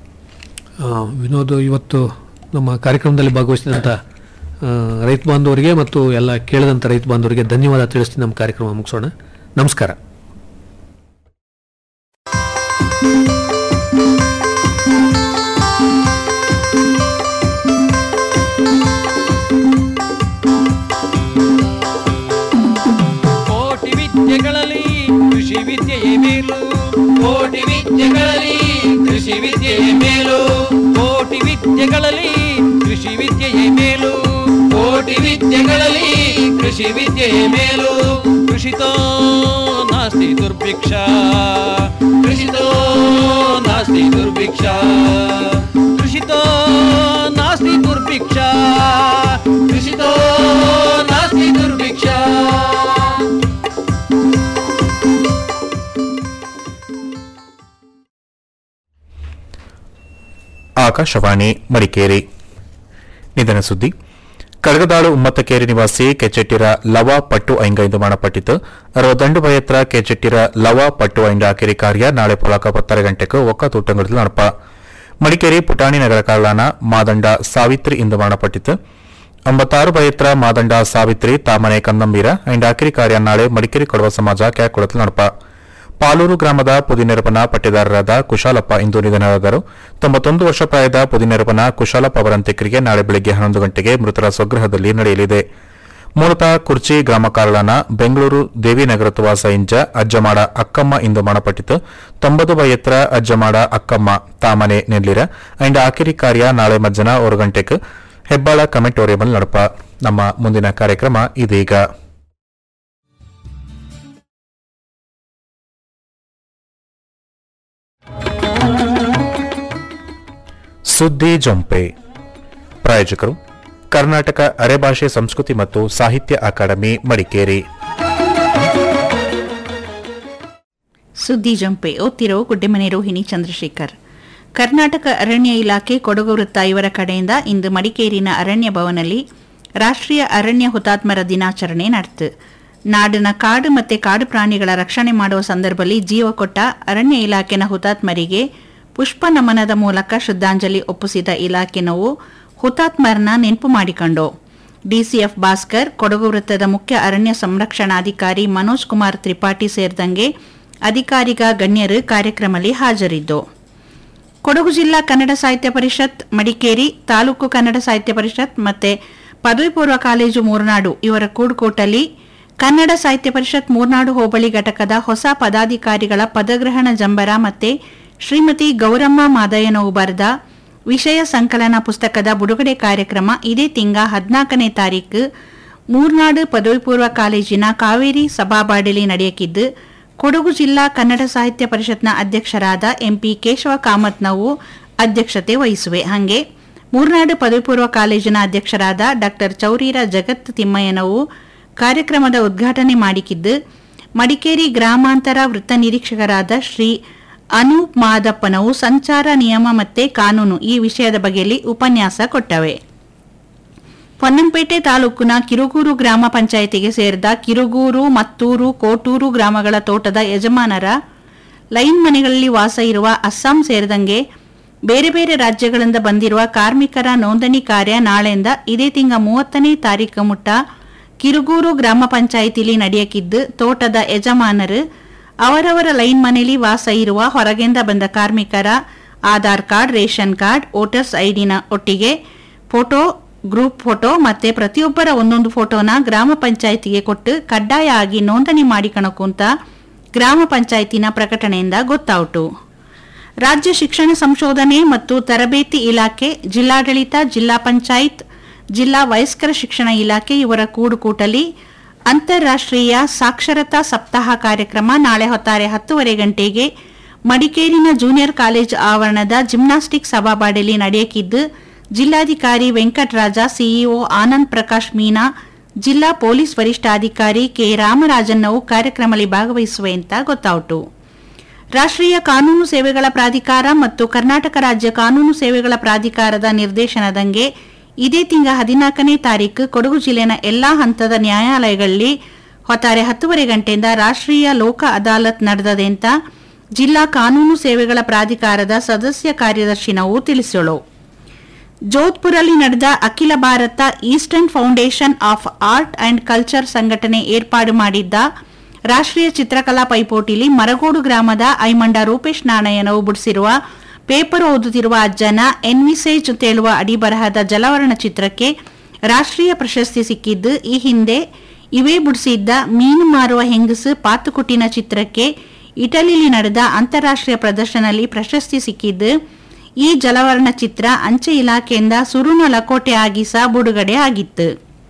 ಆ, ವಿನೋದ್ ಇವತ್ತು ನಮ್ಮ ಕಾರ್ಯಕ್ರಮದಲ್ಲಿ ಭಾಗವಹಿಸಿದಂಥ ಆ, ರೈತ ಬಾಂಧವರಿಗೆ ಮತ್ತು ಎಲ್ಲ ಕೇಳಿದಂಥ ರೈತ ಬಾಂಧವರಿಗೆ ಧನ್ಯವಾದ ತಿಳಿಸ್ತೀನಿ ನಮ್ಮ ಕಾರ್ಯಕ್ರಮ ಮುಗಿಸೋಣ ನಮಸ್ಕಾರ ಕೋಟಿ ವಿದ್ಯೆಗಳಲ್ಲಿ ಕೃಷಿ ವಿದ್ಯೆಯೇ ಮೇಲು ಕೋಟಿ ವಿದ್ಯೆಗಳಲ್ಲಿ ಕೃಷಿ ವಿದ್ಯೆಯೇ ಮೇಲು ಕೋಟಿ ವಿದ್ಯೆಗಳಲ್ಲಿ ಕೃಷಿ ವಿದ್ಯೆಯೇ ಮೇಲು ಕೋಟಿ ವಿದ್ಯೆಗಳಲ್ಲಿ ಕೃಷಿ ವಿದ್ಯೆಯೇ ಮೇಲು ಕೃಷಿತೋ ನಾಸ್ತಿ ದುರ್ಭಿಕ್ಷ ಕೃಷಿತೋ ನಾಸ್ತಿ ದುರ್ಭಿಕ್ಷ ಕೃಷಿತೋ ನಾಸ್ತಿ ದುರ್ಭಿಕ್ಷ ಕೃಷಿತೋ ನಾಸ್ತಿ ದುರ್ಭಿಕ್ಷ ಆಕಾಶವಾಣಿ ಮಡಿಕೇರಿ ನಿಧನ ಸುದ್ದಿ ಕಡಗದಾಳು ಉಮ್ಮತ್ತಕೇರಿ ನಿವಾಸಿ ಕೆಚೆಟ್ಟಿರ ಲವ ಪಟ್ಟು ಐಂಗ ಎಂದು ಮಾಡಪಟ್ಟಿತು ಅರವ ದಂಡು ಬಯತ್ರ ಕೆಚೆಟ್ಟಿರ ಲವ ಪಟ್ಟು ಐಂಡ ಆಕೆರಿ ಕಾರ್ಯ ನಾಳೆ ಪೊಲಕ ಪತ್ತರ ಗಂಟೆಗೆ ಒಕ್ಕ ತೂಟಂಗಡಲು ನಡಪ ಮಡಿಕೇರಿ ಪುಟಾಣಿ ನಗರ ಕಾಳಾನ ಮಾದಂಡ ಸಾವಿತ್ರಿ ಇಂದು ಮಾಡಪಟ್ಟಿತು ಅಂಬತ್ತಾರು ಬಯತ್ರ ಮಾದಂಡ ಸಾವಿತ್ರಿ ತಾಮನೆ ಕಂದಂಬೀರ ಐಂಡ ಆಕೆರಿ ಕಾರ್ಯ ನಾಳೆ ಮಡಿಕೇರಿ ಕೊಡವ ಸಮಾಜ ಕ್ಯಾಕೊಳತು ನಡಪ ಪಾಲೂರು ಗ್ರಾಮದ ಪುದಿನೆರಪನ ಪಟ್ಟೆದಾರರಾದ ಕುಶಾಲಪ್ಪ ಇಂದು ನಿಧನರಾದರು ತೊಂಬತ್ತೊಂದು ವರ್ಷ ಪ್ರಾಯದ ಪುದಿನೆರಪನ ಕುಶಾಲಪ್ಪ ಅವರ ಅಂತ್ಯಕ್ರಿಯೆ ನಾಳೆ ಬೆಳಗ್ಗೆ ಹನ್ನೊಂದು ಗಂಟೆಗೆ ಮೃತರ ಸ್ವಗೃಹದಲ್ಲಿ ನಡೆಯಲಿದೆ ಮೂಲತಃ ಕುರ್ಚಿ ಗ್ರಾಮ ಕಾರಳನ ಬೆಂಗಳೂರು ದೇವಿನಗರ ತುವಾಸ ಇಂಜ ಅಜ್ಜಮಾಡ ಅಕ್ಕಮ್ಮ ಇಂದು ಮಾಡಪಟ್ಟಿತು ತೊಂಬತ್ತು ಬಯತ್ರ ಅಜ್ಜಮಾಡ ಅಕ್ಕಮ್ಮ ತಾಮನೆ ನೆಲ್ಲಿರ ಅಂಡ್ ಆಕಿರಿ ಕಾರ್ಯ ನಾಳೆ ಮಧ್ಯಾಹ್ನ ಒಂದು ಗಂಟೆಗೆ ಹೆಬ್ಬಾಳ ಕಮೆಂಟೋರಿಯಂಲ್ ನಡಪ ನಮ್ಮ ಮುಂದಿನ ಕಾರ್ಯಕ್ರಮ ಇದೀಗ ಸುದ್ದಿ ಜೊಂಪೆ ಪ್ರಾಯೋಜಕರು ಕರ್ನಾಟಕ ಅರೆಭಾಷೆ ಸಂಸ್ಕೃತಿ ಮತ್ತು ಸಾಹಿತ್ಯ ಅಕಾಡೆಮಿ ಮಡಿಕೇರಿ ಸುದ್ದಿ ಜಂಪೆ ಓದ್ತಿರೋ ಗುಡ್ಡೆಮನೆ ರೋಹಿಣಿ ಚಂದ್ರಶೇಖರ್ ಕರ್ನಾಟಕ ಅರಣ್ಯ ಇಲಾಖೆ ಕೊಡಗು ವೃತ್ತ ಇವರ ಕಡೆಯಿಂದ ಇಂದು ಮಡಿಕೇರಿನ ಅರಣ್ಯ ಭವನಲ್ಲಿ ರಾಷ್ಟ್ರೀಯ ಅರಣ್ಯ ಹುತಾತ್ಮರ ದಿನಾಚರಣೆ ನಡೆತು ನಾಡಿನ ಕಾಡು ಮತ್ತು ಕಾಡು ಪ್ರಾಣಿಗಳ ರಕ್ಷಣೆ ಮಾಡುವ ಸಂದರ್ಭದಲ್ಲಿ ಜೀವ ಕೊಟ್ಟ ಅರಣ್ಯ ಇಲಾಖೆನ ಹುತಾತ್ಮರಿಗೆ ಪುಷ್ಪ ನಮನದ ಮೂಲಕ ಶ್ರದ್ಧಾಂಜಲಿ ಒಪ್ಪಿಸಿದ ಇಲಾಖೆನವು ಹುತಾತ್ಮರನ್ನ ನೆನಪು ಮಾಡಿಕೊಂಡು ಡಿಸಿಎಫ್ ಭಾಸ್ಕರ್ ಕೊಡಗು ವೃತ್ತದ ಮುಖ್ಯ ಅರಣ್ಯ ಸಂರಕ್ಷಣಾಧಿಕಾರಿ ಮನೋಜ್ ಕುಮಾರ್ ತ್ರಿಪಾಠಿ ಸೇರಿದಂಗೆ ಅಧಿಕಾರಿಗ ಗಣ್ಯರು ಕಾರ್ಯಕ್ರಮದಲ್ಲಿ ಹಾಜರಿದ್ದು ಕೊಡಗು ಜಿಲ್ಲಾ ಕನ್ನಡ ಸಾಹಿತ್ಯ ಪರಿಷತ್ ಮಡಿಕೇರಿ ತಾಲೂಕು ಕನ್ನಡ ಸಾಹಿತ್ಯ ಪರಿಷತ್ ಮತ್ತೆ ಪದವಿ ಪೂರ್ವ ಕಾಲೇಜು ಮೂರ್ನಾಡು ಇವರ ಕೂಡುಕೋಟಲ್ಲಿ ಕನ್ನಡ ಸಾಹಿತ್ಯ ಪರಿಷತ್ ಮೂರ್ನಾಡು ಹೋಬಳಿ ಘಟಕದ ಹೊಸ ಪದಾಧಿಕಾರಿಗಳ ಪದಗ್ರಹಣ ಜಂಬರ ಮತ್ತೆ ಶ್ರೀಮತಿ ಗೌರಮ್ಮ ಮಾದಯ್ಯನವು ಬರೆದ ವಿಷಯ ಸಂಕಲನ ಪುಸ್ತಕದ ಬಿಡುಗಡೆ ಕಾರ್ಯಕ್ರಮ ಇದೇ ತಿಂಗ ಹದಿನಾಲ್ಕನೇ ತಾರೀಕು ಮೂರ್ನಾಡು ಪದವಿ ಪೂರ್ವ ಕಾಲೇಜಿನ ಕಾವೇರಿ ಸಭಾಬಾಡಿಲಿ ನಡೆಯಕಿದ್ದು ಕೊಡಗು ಜಿಲ್ಲಾ ಕನ್ನಡ ಸಾಹಿತ್ಯ ಪರಿಷತ್ನ ಅಧ್ಯಕ್ಷರಾದ ಎಂಪಿ ಕೇಶವ ಕಾಮತ್ನವು ಅಧ್ಯಕ್ಷತೆ ವಹಿಸುವೆ ಹಾಗೆ ಮೂರ್ನಾಡು ಪದವಿ ಪೂರ್ವ ಕಾಲೇಜಿನ ಅಧ್ಯಕ್ಷರಾದ ಡಾಕ್ಟರ್ ಚೌರೀರ ಜಗತ್ ತಿಮ್ಮಯ್ಯನವು ಕಾರ್ಯಕ್ರಮದ ಉದ್ಘಾಟನೆ ಮಾಡಿಕಿದ್ದು ಮಡಿಕೇರಿ ಗ್ರಾಮಾಂತರ ವೃತ್ತ ನಿರೀಕ್ಷಕರಾದ ಶ್ರೀ ಅನೂಪ್ ಮಾದಪ್ಪನವು ಸಂಚಾರ ನಿಯಮ ಮತ್ತೆ ಕಾನೂನು ಈ ವಿಷಯದ ಬಗೆಯಲ್ಲಿ ಉಪನ್ಯಾಸ ಕೊಟ್ಟವೆ ಪೊನ್ನಂಪೇಟೆ ತಾಲೂಕಿನ ಕಿರುಗೂರು ಗ್ರಾಮ ಪಂಚಾಯಿತಿಗೆ ಸೇರಿದ ಕಿರುಗೂರು ಮತ್ತೂರು ಕೋಟೂರು ಗ್ರಾಮಗಳ ತೋಟದ ಯಜಮಾನರ ಲೈನ್ ಮನೆಗಳಲ್ಲಿ ವಾಸ ಇರುವ ಅಸ್ಸಾಂ ಸೇರಿದಂಗೆ ಬೇರೆ ಬೇರೆ ರಾಜ್ಯಗಳಿಂದ ಬಂದಿರುವ ಕಾರ್ಮಿಕರ ನೋಂದಣಿ ಕಾರ್ಯ ನಾಳೆಯಿಂದ ಇದೇ ತಿಂಗ ಮೂವತ್ತನೇ ತಾರೀಕು ಮುಟ್ಟ ಕಿರುಗೂರು ಗ್ರಾಮ ಪಂಚಾಯಿತಿಲಿ ನಡೆಯಕಿದ್ದು ತೋಟದ ಯಜಮಾನರು ಅವರವರ ಲೈನ್ ಮನೆಯಲ್ಲಿ ವಾಸ ಇರುವ ಹೊರಗಿಂದ ಬಂದ ಕಾರ್ಮಿಕರ Aadhaar card ration card voters ಐಡಿನ ಒಟ್ಟಿಗೆ ಫೋಟೋ ಗ್ರೂಪ್ ಫೋಟೋ ಮತ್ತೆ ಪ್ರತಿಯೊಬ್ಬರ ಒಂದೊಂದು ಫೋಟೋನ ಗ್ರಾಮ ಪಂಚಾಯಿತಿಗೆ ಕೊಟ್ಟು ಕಡ್ಡಾಯ ಆಗಿ ನೋಂದಣಿ ಮಾಡಿಕಣಕು ಅಂತ ಗ್ರಾಮ ಪಂಚಾಯಿತಿನ ಪ್ರಕಟಣೆಯಿಂದ ಗೊತ್ತಾಯಿತು ರಾಜ್ಯ ಶಿಕ್ಷಣ ಸಂಶೋಧನೆ ಮತ್ತು ತರಬೇತಿ ಇಲಾಖೆ ಜಿಲ್ಲಾಡಳಿತ ಜಿಲ್ಲಾ ಪಂಚಾಯತ್ ಜಿಲ್ಲಾ ವಯಸ್ಕರ ಶಿಕ್ಷಣ ಇಲಾಖೆ ಇವರ ಕೂಡುಕೂಟಲಿ ಅಂತಾರಾಷ್ಟ್ರೀಯ ಸಾಕ್ಷರತಾ ಸಪ್ತಾಹ ಕಾರ್ಯಕ್ರಮ ನಾಳೆ ಹೊತ್ತಾರೆ ಹತ್ತುವರೆ ಗಂಟೆಗೆ ಮಡಿಕೇರಿನ ಜೂನಿಯರ್ ಕಾಲೇಜ್ ಆವರಣದ ಜಿಮ್ನಾಸ್ಟಿಕ್ ಸಭಾಬಾಡಿಲಿ ನಡೆಯಕಿದ್ದು ಜಿಲ್ಲಾಧಿಕಾರಿ ವೆಂಕಟರಾಜ ಸಿಇಒ ಆನಂದ್ ಪ್ರಕಾಶ್ ಮೀನಾ ಜಿಲ್ಲಾ ಪೊಲೀಸ್ ವರಿಷ್ಠಾಧಿಕಾರಿ ಕೆ ರಾಮರಾಜನ್ನವು ಕಾರ್ಯಕ್ರಮದಲ್ಲಿ ಭಾಗವಹಿಸುವೆ ಅಂತ ಗೊತ್ತಾಯಿತು ರಾಷ್ಟ್ರೀಯ ಕಾನೂನು ಸೇವೆಗಳ ಪ್ರಾಧಿಕಾರ ಮತ್ತು ಕರ್ನಾಟಕ ರಾಜ್ಯ ಕಾನೂನು ಸೇವೆಗಳ ಪ್ರಾಧಿಕಾರದ ನಿರ್ದೇಶನದಂಗೆ ಇದೇ ತಿಂಗ ಹದಿನಾಲ್ಕನೇ ತಾರೀಕು ಕೊಡಗು ಜಿಲ್ಲೆನ ಎಲ್ಲಾ ಹಂತದ ನ್ಯಾಯಾಲಯಗಳಲ್ಲಿ ಹೊತ್ತಾರೆ ಹತ್ತುವರೆ ಗಂಟೆಯಿಂದ ರಾಷ್ಟ್ರೀಯ ಲೋಕ ಅದಾಲತ್ ನಡೆದದೆ ಅಂತ ಜಿಲ್ಲಾ ಕಾನೂನು ಸೇವೆಗಳ ಪ್ರಾಧಿಕಾರದ ಸದಸ್ಯ ಕಾರ್ಯದರ್ಶಿ ನಾವು ತಿಳಿಸಳು ಜೋಧ್ಪುರಲ್ಲಿ ನಡೆದ ಅಖಿಲ ಭಾರತ Eastern Foundation of Art and Culture ಸಂಘಟನೆ ಏರ್ಪಾಡು ಮಾಡಿದ್ದ ರಾಷ್ಟ್ರೀಯ ಚಿತ್ರಕಲಾ ಪೈಪೋಟಿಲಿ ಮರಗೋಡು ಗ್ರಾಮದ ಐಮಂಡ ರೂಪೇಶ್ ನಾಣಯ್ಯನವು ಬಿಡಿಸಿರುವ ಪೇಪರ್ ಓದುತ್ತಿರುವ ಅಜ್ಜನ ಎನ್ವಿಸೇಜ್ ತೇಳುವ ಅಡಿಬರಹದ ಜಲವರ್ಣ ಚಿತ್ರಕ್ಕೆ ರಾಷ್ಟ್ರೀಯ ಪ್ರಶಸ್ತಿ ಸಿಕ್ಕಿದ್ದು ಈ ಹಿಂದೆ ಇವೇ ಬಿಡಿಸಿದ್ದ ಮೀನು ಮಾರುವ ಹೆಂಗಸು ಪಾತುಕುಟ್ಟಿನ ಚಿತ್ರಕ್ಕೆ ಇಟಲಿಲಿ ನಡೆದ ಅಂತಾರಾಷ್ಟ್ರೀಯ ಪ್ರದರ್ಶನದಲ್ಲಿ ಪ್ರಶಸ್ತಿ ಸಿಕ್ಕಿದ್ದು ಈ ಜಲವರ್ಣ ಚಿತ್ರ ಅಂಚೆ ಇಲಾಖೆಯಿಂದ ಸುರುನ ಲಕೋಟೆ ಆಗಿ ಸಹ ಬಿಡುಗಡೆ ಆಗಿತ್ತು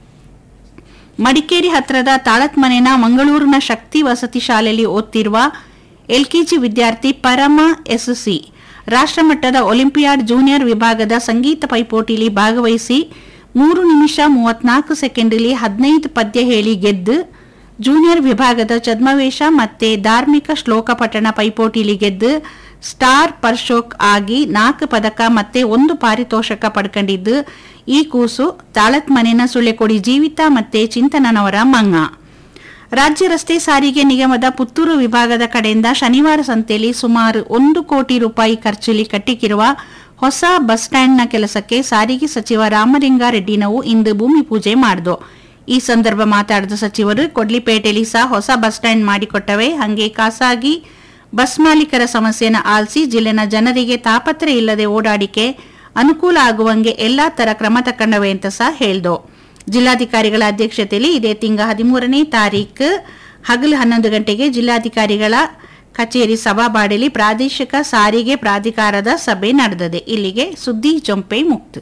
ಮಡಿಕೇರಿ ಹತ್ರದ ತಾಳತ್ಮನೆನ ಮಂಗಳೂರಿನ ಶಕ್ತಿ ವಸತಿ ಶಾಲೆಯಲ್ಲಿ ಓದ್ತಿರುವ ಎಲ್ಕೆಜಿ ವಿದ್ಯಾರ್ಥಿ ಪರಮ ಎಸ್ಸಿ ರಾಷ್ಟ್ರಮಟ್ಟದ ಒಲಿಂಪಿಯಾಡ್ ಜೂನಿಯರ್ ವಿಭಾಗದ ಸಂಗೀತ ಪೈಪೋಟಿಲಿ ಭಾಗವಹಿಸಿ ಮೂರು ನಿಮಿಷ ಮೂವತ್ನಾಲ್ಕು ಸೆಕೆಂಡಲ್ಲಿ ಹದಿನೈದು ಪದ್ಯ ಹೇಳಿ ಗೆದ್ದು ಜೂನಿಯರ್ ವಿಭಾಗದ ಛದ್ಮವೇಶ ಮತ್ತೆ ಧಾರ್ಮಿಕ ಶ್ಲೋಕ ಪಠಣ ಪೈಪೋಟಿಲಿ ಗೆದ್ದು ಸ್ಟಾರ್ ಪರ್ಶೋಕ್ ಆಗಿ ನಾಲ್ಕು ಪದಕ ಮತ್ತೆ ಒಂದು ಪಾರಿತೋಷಕ ಪಡ್ಕೊಂಡಿದ್ದು ಈ ಕೂಸು ತಾಳತ್ ಮನೆನ ಸುಳ್ಳೆಕೊಡಿ ಜೀವಿತ ಮತ್ತೆ ಚಿಂತನನವರ ಮಂಗ ರಾಜ್ಯ ರಸ್ತೆ ಸಾರಿಗೆ ನಿಗಮದ ಪುತ್ತೂರು ವಿಭಾಗದ ಕಡೆಯಿಂದ ಶನಿವಾರ ಸಂತೆಯಲ್ಲಿ ಸುಮಾರು ಒಂದು ಕೋಟಿ ರೂಪಾಯಿ ಖರ್ಚಲ್ಲಿ ಕಟ್ಟಿಕ್ಕಿರುವ ಹೊಸ ಬಸ್ ಸ್ಟ್ಯಾಂಡ್ನ ಕೆಲಸಕ್ಕೆ ಸಾರಿಗೆ ಸಚಿವ ರಾಮಲಿಂಗಾರೆಡ್ಡಿ ನಾವು ಇಂದು ಭೂಮಿ ಪೂಜೆ ಮಾಡಿದ್ರು ಈ ಸಂದರ್ಭ ಮಾತಾಡಿದ ಸಚಿವರು ಕೊಡ್ಲಿಪೇಟೆಯಲ್ಲಿ ಸಹ ಹೊಸ ಬಸ್ ಸ್ಟ್ಯಾಂಡ್ ಮಾಡಿಕೊಟ್ಟವೆ ಹಾಗೆ ಖಾಸಗಿ ಬಸ್ ಮಾಲೀಕರ ಸಮಸ್ಯೆನ ಆಲಿಸಿ ಜಿಲ್ಲೆನ ಜನರಿಗೆ ತಾಪತ್ರೆ ಇಲ್ಲದೆ ಓಡಾಡಿಕೆ ಅನುಕೂಲ ಆಗುವಂಗೆ ಎಲ್ಲಾ ತರ ಕ್ರಮ ತಕೊಂಡವೆ ಅಂತ ಸಹ ಹೇಳ್ದು ಜಿಲ್ಲಾಧಿಕಾರಿಗಳ ಅಧ್ಯಕ್ಷತೆಯಲ್ಲಿ ಇದೇ ತಿಂಗ ಹದಿಮೂರನೇ ತಾರೀಕು ಹಗಲು ಹನ್ನೊಂದು ಗಂಟೆಗೆ ಜಿಲ್ಲಾಧಿಕಾರಿಗಳ ಕಚೇರಿ ಸಭಾಬಾಡಿಲಿ ಪ್ರಾದೇಶಿಕ ಸಾರಿಗೆ ಪ್ರಾಧಿಕಾರದ ಸಭೆ ನಡೆದಿದೆ ಇಲ್ಲಿಗೆ ಸುದ್ದಿ ಜೊಂಪೆ ಮುಕ್ತು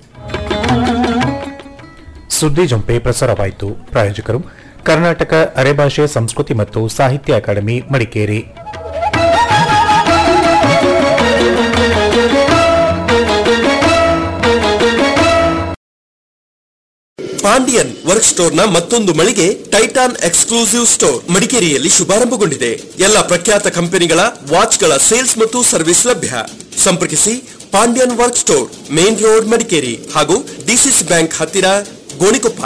ಸುದ್ದಿ ಜಂಪೆ ಪ್ರಸಾರವಾಯಿತು ಪ್ರಾಯೋಜಕರು ಕರ್ನಾಟಕ ಅರೆಭಾಷೆ ಸಂಸ್ಕೃತಿ ಮತ್ತು ಸಾಹಿತ್ಯ academy Madikeri Pandian work store ನ ಮತ್ತೊಂದು ಮಳಿಗೆ ಟೈಟಾನ್ ಎಕ್ಸ್ಕ್ಲೂಸಿವ್ ಸ್ಟೋರ್ ಮಡಿಕೇರಿಯಲ್ಲಿ ಶುಭಾರಂಭಗೊಂಡಿದೆ ಎಲ್ಲ ಪ್ರಖ್ಯಾತ ಕಂಪನಿಗಳ ವಾಚ್ಗಳ ಸೇಲ್ಸ್ ಮತ್ತು ಸರ್ವಿಸ್ ಲಭ್ಯ ಸಂಪರ್ಕಿಸಿ Pandyan work store main road Madikeri ಹಾಗೂ ಡಿಸಿಸಿ ಬ್ಯಾಂಕ್ ಹತ್ತಿರ ಗೋಣಿಕೊಪ್ಪ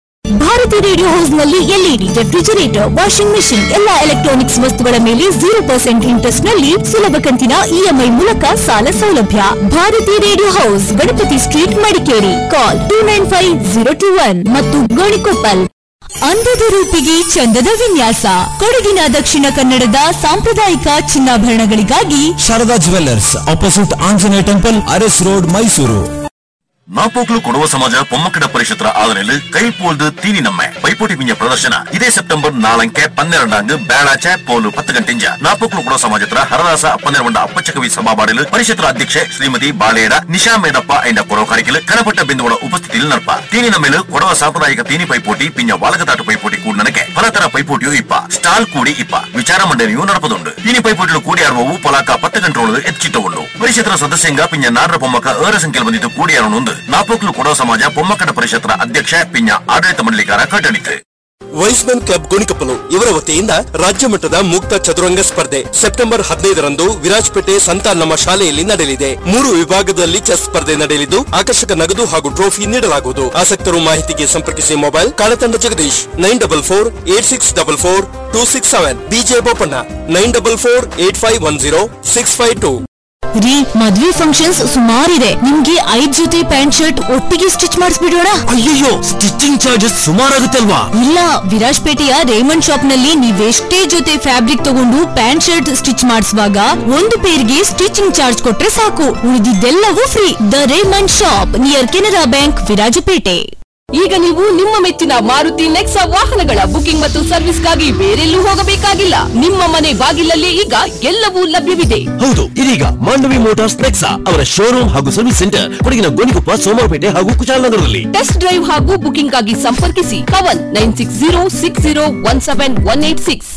ಭಾರತಿ ರೇಡಿಯೋ ಹೌಸ್ ನಲ್ಲಿ ಎಲ್ಇಡಿ ರೆಫ್ರಿಜರೇಟರ್ ವಾಷಿಂಗ್ ಮೆಷಿನ್ ಎಲ್ಲಾ ಎಲೆಕ್ಟ್ರಾನಿಕ್ಸ್ ವಸ್ತುಗಳ ಮೇಲೆ ಜೀರೋ ಪರ್ಸೆಂಟ್ ಇಂಟ್ರೆಸ್ಟ್ ನಲ್ಲಿ ಸುಲಭ ಕಂತಿನ ಇಎಂಐ ಮೂಲಕ ಸಾಲ ಸೌಲಭ್ಯ Bharathi radio house Ganapathi street Madikeri call two nine five zero two one ಮತ್ತು ಗೋಣಿಕೊಪ್ಪಲ್ ಅಂದದ ರೂಪಿಗೆ ಚಂದದ ವಿನ್ಯಾಸ ಕೊಡಗಿನ ದಕ್ಷಿಣ ಕನ್ನಡದ ಸಾಂಪ್ರದಾಯಿಕ ಚಿನ್ನಾಭರಣಗಳಿಗಾಗಿ Sharada jewellers opposite Anjaneya temple Aras road Mysuru Napoklu Kodava Samaja பொம்மக்கட ಪರಿಷತ್ತರ ஆதரவில் கைப்போல்து தீனி நம்ம பைப்போட்டி பிஞ்ச ಪ್ರದರ್ಶನ ಇದೇ ಸೆಪ್ಟೆಂಬರ್ ನಾಲ್ಕೆ ಪನ್ನೆರಡಾಂಗ್ ಬೇಳಾಚೆ ಪೋಲು ಪತ್ತು ಗಂಟೆಂಜ ನಾಪೋಕ್ಲು ಕೊಡುವ ಸಮಾಜತ್ರ ಹರದಾಸ ಅಪ್ಪನ್ನೆರವಂಡ ಅಪ್ಪಚಕವಿ ಸಭಾಬಾಡಲು ಪರಿಷತ್ತರ ಅಧ್ಯಕ್ಷೆ ಶ್ರೀಮತಿ ಬಾಳೇಡ ನಿಶಾ ಮೇದಪ್ಪ ಎಂಡ ಕೊಡೋ ಕಾಣಿಕೆಲು ಕನಪಟ್ಟ ಬಿಂದುಗಳ ಉಪಸ್ಥಿತಿಯಲ್ಲಿ ನಡಪ ತೀನಿ ನಮ್ಮೆಲು ಕೊಡುವ ಸಾಂಪ್ರದಾಯಿಕ ತೀನಿ ಪೈಪೋಟಿ ಪಿಂಜ ವಾಲಕತಾಟು ಪೈಪೋಟಿ ಕೂಡನಕ್ಕೆ ಫಲತರ ಪೈಪೋಟಿಯು ಇಪ್ಪ ಸ್ಟಾಲ್ ಕೂಡಿ ಇಪ್ಪ ವಿಚಾರ ಮಂಡನೆಯು ನಡಪದುಂಡು ತೀನಿ ಪೈಪೋಟಿಲು ಕೂಡಿ ಆಡುವವು ಪಲಾಕ ಪತ್ತು ಗಂಟೆ ಎಚ್ಚಿಟ್ಟುಕೊಂಡು ಪರಿಷತ್ತರ ಸದಸ್ಯಂಗ ಪಿಂಜ ನಾಡ್ರ ಪೊಮ್ಮಕ ಏರ ಸಂಖ್ಯೆಯಲ್ಲಿ ಬಂದಿದ್ದು ಕೂಡಿ ಆಡೋಣೊಂದು ನಾಪೋಕ್ಲು ಕೊಡೋ ಸಮಾಜ ಪೊಮ್ಮಕ್ಕಡ ಪರಿಷತ್ತರ ಅಧ್ಯಕ್ಷ ಪಿಂಜ ಆಡಳಿತ ಮಂಡಳಿಕಾರ ಕಟ್ಟಣಿತು ವೈಸ್ಮನ್ ಕ್ಲಬ್ ಗೋಣಿಕೊಪ್ಪಲು ಇವರ ವತಿಯಿಂದ ರಾಜ್ಯ ಮಟ್ಟದ ಮುಕ್ತ ಚದುರಂಗ ಸ್ಪರ್ಧೆ ಸೆಪ್ಟೆಂಬರ್ ಹದಿನೈದರಂದು ವಿರಾಜಪೇಟೆ ಸಂತಾನಮ್ಮ ಶಾಲೆಯಲ್ಲಿ ನಡೆಯಲಿದೆ ಮೂರು ವಿಭಾಗದಲ್ಲಿ ಚೆಸ್ ಸ್ಪರ್ಧೆ ನಡೆಯಲಿದ್ದು ಆಕರ್ಷಕ ನಗದು ಹಾಗೂ ಟ್ರೋಫಿ ನೀಡಲಾಗುವುದು ಆಸಕ್ತರು ಮಾಹಿತಿಗೆ ಸಂಪರ್ಕಿಸಿ mobile Kalathanda Jagadish nine double four eight six double four two six seven BJ Boppanna nine double four eight five one zero six five two ರೀ ಮದ್ವೆ ಫಂಕ್ಷನ್ಸ್ ಸುಮಾರಿದೆ ನಿಮ್ಗೆ ಐದ್ ಜೊತೆ ಪ್ಯಾಂಟ್ ಶರ್ಟ್ ಒಟ್ಟಿಗೆ ಸ್ಟಿಚ್ ಮಾಡಿಸ್ಬಿಡೋಣ ಅಯ್ಯಯ್ಯೋ ಸ್ಟಿಚಿಂಗ್ ಚಾರ್ಜಸ್ ಸುಮಾರಾಗುತ್ತೆ ಅಲ್ವಾ ಇಲ್ಲ ವಿರಾಜ್ಪೇಟೆಯ ರೇಮಂಡ್ ಶಾಪ್ ನಲ್ಲಿ ನೀವೆಷ್ಟೇ ಜೊತೆ ಫ್ಯಾಬ್ರಿಕ್ ತಗೊಂಡು ಪ್ಯಾಂಟ್ ಶರ್ಟ್ ಸ್ಟಿಚ್ ಮಾಡಿಸುವಾಗ ಒಂದು ಪೇರ್ಗೆ ಸ್ಟಿಚಿಂಗ್ ಚಾರ್ಜ್ ಕೊಟ್ರೆ ಸಾಕು ಉಳಿದಿದ್ದೆಲ್ಲವೂ free the Raymond shop near Canara bank Virajpet ಈಗ ನೀವು ನಿಮ್ಮ ಮೆಚ್ಚಿನ ಮಾರುತಿ ನೆಕ್ಸಾ ವಾಹನಗಳ ಬುಕಿಂಗ್ ಮತ್ತು ಸರ್ವಿಸ್ಗಾಗಿ ಬೇರೆಲ್ಲೂ ಹೋಗಬೇಕಾಗಿಲ್ಲ ನಿಮ್ಮ ಮನೆ ಬಾಗಿಲಲ್ಲೇ ಈಗ ಎಲ್ಲವೂ ಲಭ್ಯವಿದೆ ಹೌದು ಇದೀಗ ಮಾಂಡವಿ ಮೋಟಾರ್ಸ್ ನೆಕ್ಸಾ ಅವರ ಶೋರೂಮ್ ಹಾಗೂ ಸರ್ವಿಸ್ ಸೆಂಟರ್ ಕೊಡಗಿನ ಗೋಣಿಕೊಪ್ಪ ಸೋಮವಾರಪೇಟೆ ಹಾಗೂ ಕುಶಾಲನಗರದಲ್ಲಿ ಟೆಸ್ಟ್ ಡ್ರೈವ್ ಹಾಗೂ ಬುಕಿಂಗ್ ಆಗಿ ಸಂಪರ್ಕಿಸಿ Kavan nine six zero six zero one seven one eight six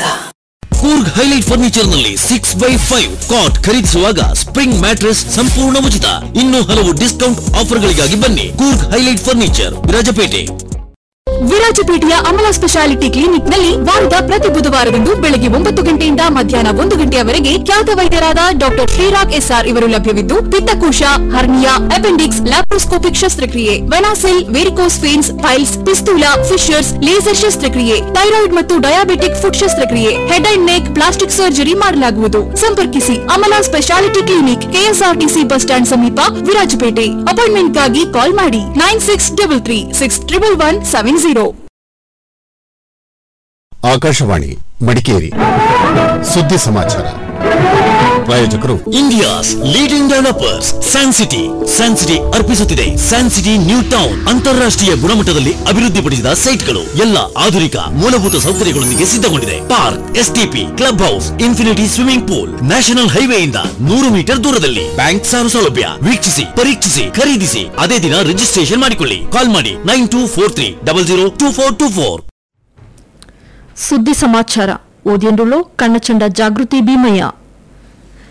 Coorg highlight furniture ನಲ್ಲಿ ಸಿಕ್ಸ್ ಬೈ ಫೈವ್ ಕಾಟ್ ಖರೀದಿಸುವಾಗ ಸ್ಪ್ರಿಂಗ್ ಮ್ಯಾಟ್ರೆಸ್ ಸಂಪೂರ್ಣ ಉಚಿತ ಇನ್ನು ಹಲವು ಡಿಸ್ಕೌಂಟ್ ಆಫರ್ಗಳಿಗಾಗಿ ಬನ್ನಿ ಕೂರ್ಗ್ ಹೈಲೈಟ್ ಫರ್ನಿಚರ್ ವಿರಾಜಪೇಟೆ ವಿರಾಜಪೇಟೆಯ ಅಮಲ ಸ್ಪೆಷಾಲಿಟಿ ಕ್ಲಿನಿಕ್ ನಲ್ಲಿ ವಾರದ ಪ್ರತಿ ಬುಧವಾರದಂದು ಬೆಳಗ್ಗೆ ಒಂಬತ್ತು ಗಂಟೆಯಿಂದ ಮಧ್ಯಾಹ್ನ ಒಂದು ಗಂಟೆಯವರೆಗೆ ಖ್ಯಾತ ವೈದ್ಯರಾದ ಡಾಕ್ಟರ್ ಶ್ರೀರಾಗ್ ಎಸ್ಆರ್ ಇವರು ಲಭ್ಯವಿದ್ದು ಪಿತ್ತಕೋಶ ಹರ್ನಿಯಾ ಅಪೆಂಡಿಕ್ಸ್ ಲ್ಯಾಪ್ರೋಸ್ಕೋಪಿಕ್ ಶಸ್ತ್ರಕ್ರಿಯೆ VenaSeal varicose veins piles fistula fissures laser ಶಸ್ತ್ರಕ್ರಿಯೆ ಥೈರಾಯ್ಡ್ ಮತ್ತು ಡಯಾಬಿಟಿಕ್ ಫುಡ್ ಶಸ್ತ್ರಕ್ರಿಯೆ head and neck plastic surgery ಮಾಡಲಾಗುವುದು ಸಂಪರ್ಕಿಸಿ Amala speciality clinic KSRTC bus stand ಸಮೀಪ ವಿರಾಜಪೇಟೆ ಅಪಾಯಿಂಟ್ಮೆಂಟ್ಗಾಗಿ ಕಾಲ್ ಮಾಡಿ nine six double three six triple one seven zero Akashvani Madikeri ಸುದ್ದಿ ಸಮಾಚಾರ ಪ್ರಾಯೋಜಕರು India's leading developers San City San City ಅರ್ಪಿಸುತ್ತಿದೆ ಸ್ಯಾನ್ ಸಿಟಿ ನ್ಯೂ ಟೌನ್ ಅಂತಾರಾಷ್ಟ್ರೀಯ ಗುಣಮಟ್ಟದಲ್ಲಿ ಅಭಿವೃದ್ಧಿಪಡಿಸಿದ ಸೈಟ್ಗಳು ಎಲ್ಲ ಆಧುನಿಕ ಮೂಲಭೂತ ಸೌಕರ್ಯಗಳೊಂದಿಗೆ ಸಿದ್ಧಗೊಂಡಿದೆ park STP club house infinity swimming pool national ಹೈವೇಯಿಂದ ನೂರು ಮೀಟರ್ ದೂರದಲ್ಲಿ ಬ್ಯಾಂಕ್ ಸಾಲ ಸೌಲಭ್ಯ ವೀಕ್ಷಿಸಿ ಪರೀಕ್ಷಿಸಿ ಖರೀದಿಸಿ ಅದೇ ದಿನ ರಿಜಿಸ್ಟ್ರೇಷನ್ ಮಾಡಿಕೊಳ್ಳಿ ಕಾಲ್ ಮಾಡಿ nine two four three double zero two four two four ಸುದ್ದಿ ಸಮಾಚಾರ ಓದಿಯಂಡುಳು ಕಣ್ಣಚಂಡ ಜಾಗೃತಿ ಭೀಮಯ್ಯ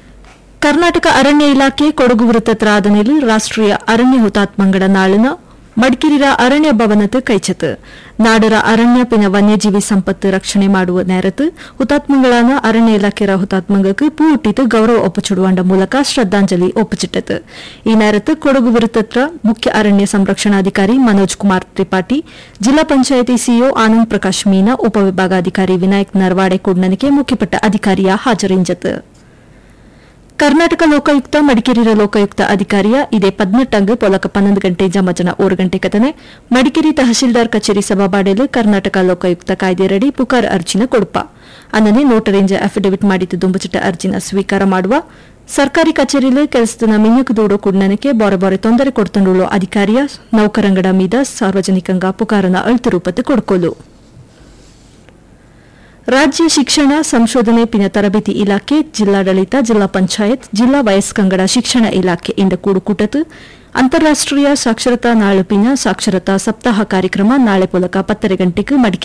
ಕರ್ನಾಟಕ ಅರಣ್ಯ ಇಲಾಖೆ ಕೊಡಗು ವೃತ್ತತ್ರ ಆದನೆಲ್ ರಾಷ್ಟ್ರೀಯ ಅರಣ್ಯ ಹುತಾತ್ಮಂಗಡ ನಾಳಿನ ಮಡಿಕೇರಿರ ಅರಣ್ಯ ಭವನದ ಕೈಚತ್ ನಾಡರ ಅರಣ್ಯ ಪಿನ ವನ್ಯಜೀವಿ ಸಂಪತ್ತು ರಕ್ಷಣೆ ಮಾಡುವ ನೇರത്ത് ಹುತಾತ್ಮಗಳಾன ಅರಣ್ಯ ಇಲಾಖೆಯ ಹುತಾತ್ಮಂಗಕ್ಕೆ ಪೂ ಇಟ್ಟಿದ್ದು ಗೌರವ ಒಪ್ಪಚುಡುವಂಡ ಮೂಲಕ ಶ್ರದ್ಧಾಂಜಲಿ ಒಪ್ಪಚಿಟ್ಟது ಈ ನೇರത്ത് ಕೊಡಗು ವಿರುತ್ತತ್ರ ಮುಖ್ಯ ಅರಣ್ಯ ಸಂರಕ್ಷಣಾಧಿಕಾರಿ ಮನೋಜ್ ಕುಮಾರ್ ತ್ರಿಪಾಠಿ ಜಿಲ್ಲಾ ಪಂಚಾಯಿತಿ ಸಿಇಒ ಆನಂದ್ ಪ್ರಕಾಶ್ ಮೀನಾ ಉಪವಿಭಾಗಾಧಿಕಾರಿ ವಿನಾಯಕ್ ನರ್ವಾಡೆ ಕೂಡ್ನನಿಗೆ ಮುಖ್ಯಪಟ್ಟ ಅಧಿಕಾರಿಯ ಹಾಜರಿಂಜತ್ ಕರ್ನಾಟಕ ಲೋಕಾಯುಕ್ತ ಮಡಿಕೇರಿಯ ಲೋಕಾಯುಕ್ತ ಅಧಿಕಾರಿಯ ಇದೇ ಪದ್ನೆಟ್ಟಂಗ್ ಪೊಲಕ ಪನ್ನೊಂದು ಗಂಟೆ ಜಮಜನ ಓರು ಗಂಟೆ ಕತನೆ ಮಡಿಕೇರಿ ತಹಶೀಲ್ದಾರ್ ಕಚೇರಿ ಸಭಾಬಾಡೆಲು ಕರ್ನಾಟಕ ಲೋಕಾಯುಕ್ತ ಕಾಯ್ದೆಯಡಿ ಪುಕಾರ್ ಅರ್ಜಿನ ಕೊಡುಪ ಅನ್ನನೆ ನೋಟರೇಂಜ ಅಫಿಡವಿಟ್ ಮಾಡಿದ್ದು ದುಂಬಚಿಟ್ಟ ಅರ್ಜಿನ ಸ್ವೀಕಾರ ಮಾಡುವ ಸರ್ಕಾರಿ ಕಚೇರಿಲು ಕೆಲಸದ ಮಿನ್ನುಕು ದೂಡೋ ಕುಡ್ನನಕ್ಕೆ ಬಾರೆ ಬಾರೆ ತೊಂದರೆ ಕೊಡ್ತಂಡುಳ್ಳೋ ಅಧಿಕಾರಿಯ ನೌಕರಂಗಡ ಮೀದ ಸಾರ್ವಜನಿಕಂಗ ಪುಕಾರನ ಅಳ್ತು ರೂಪತ್ತು ಕೊಡ್ಕೋಲು ರಾಜ್ಯ ಶಿಕ್ಷಣ ಸಂಶೋಧನೆ ಪಿನ ತರಬೇತಿ ಇಲಾಖೆ ಜಿಲ್ಲಾಡಳಿತ ಜಿಲ್ಲಾ ಪಂಚಾಯತ್ ಜಿಲ್ಲಾ ವಯಸ್ಕಂಗಡ ಶಿಕ್ಷಣ ಇಲಾಖೆ ಇಂದ ಕೂಡುಕೂಟತು ಅಂತಾರಾಷ್ಟ್ರೀಯ ಸಾಕ್ಷರತಾ ನಾಳು ಪಿನ ಸಾಕ್ಷರತಾ ಸಪ್ತಾಹ ಕಾರ್ಯಕ್ರಮ ನಾಳೆ ಪೊಲಕ ಪತ್ತರೆ ಗಂಟೆಗೆ ಮಡಿಕೇರಿ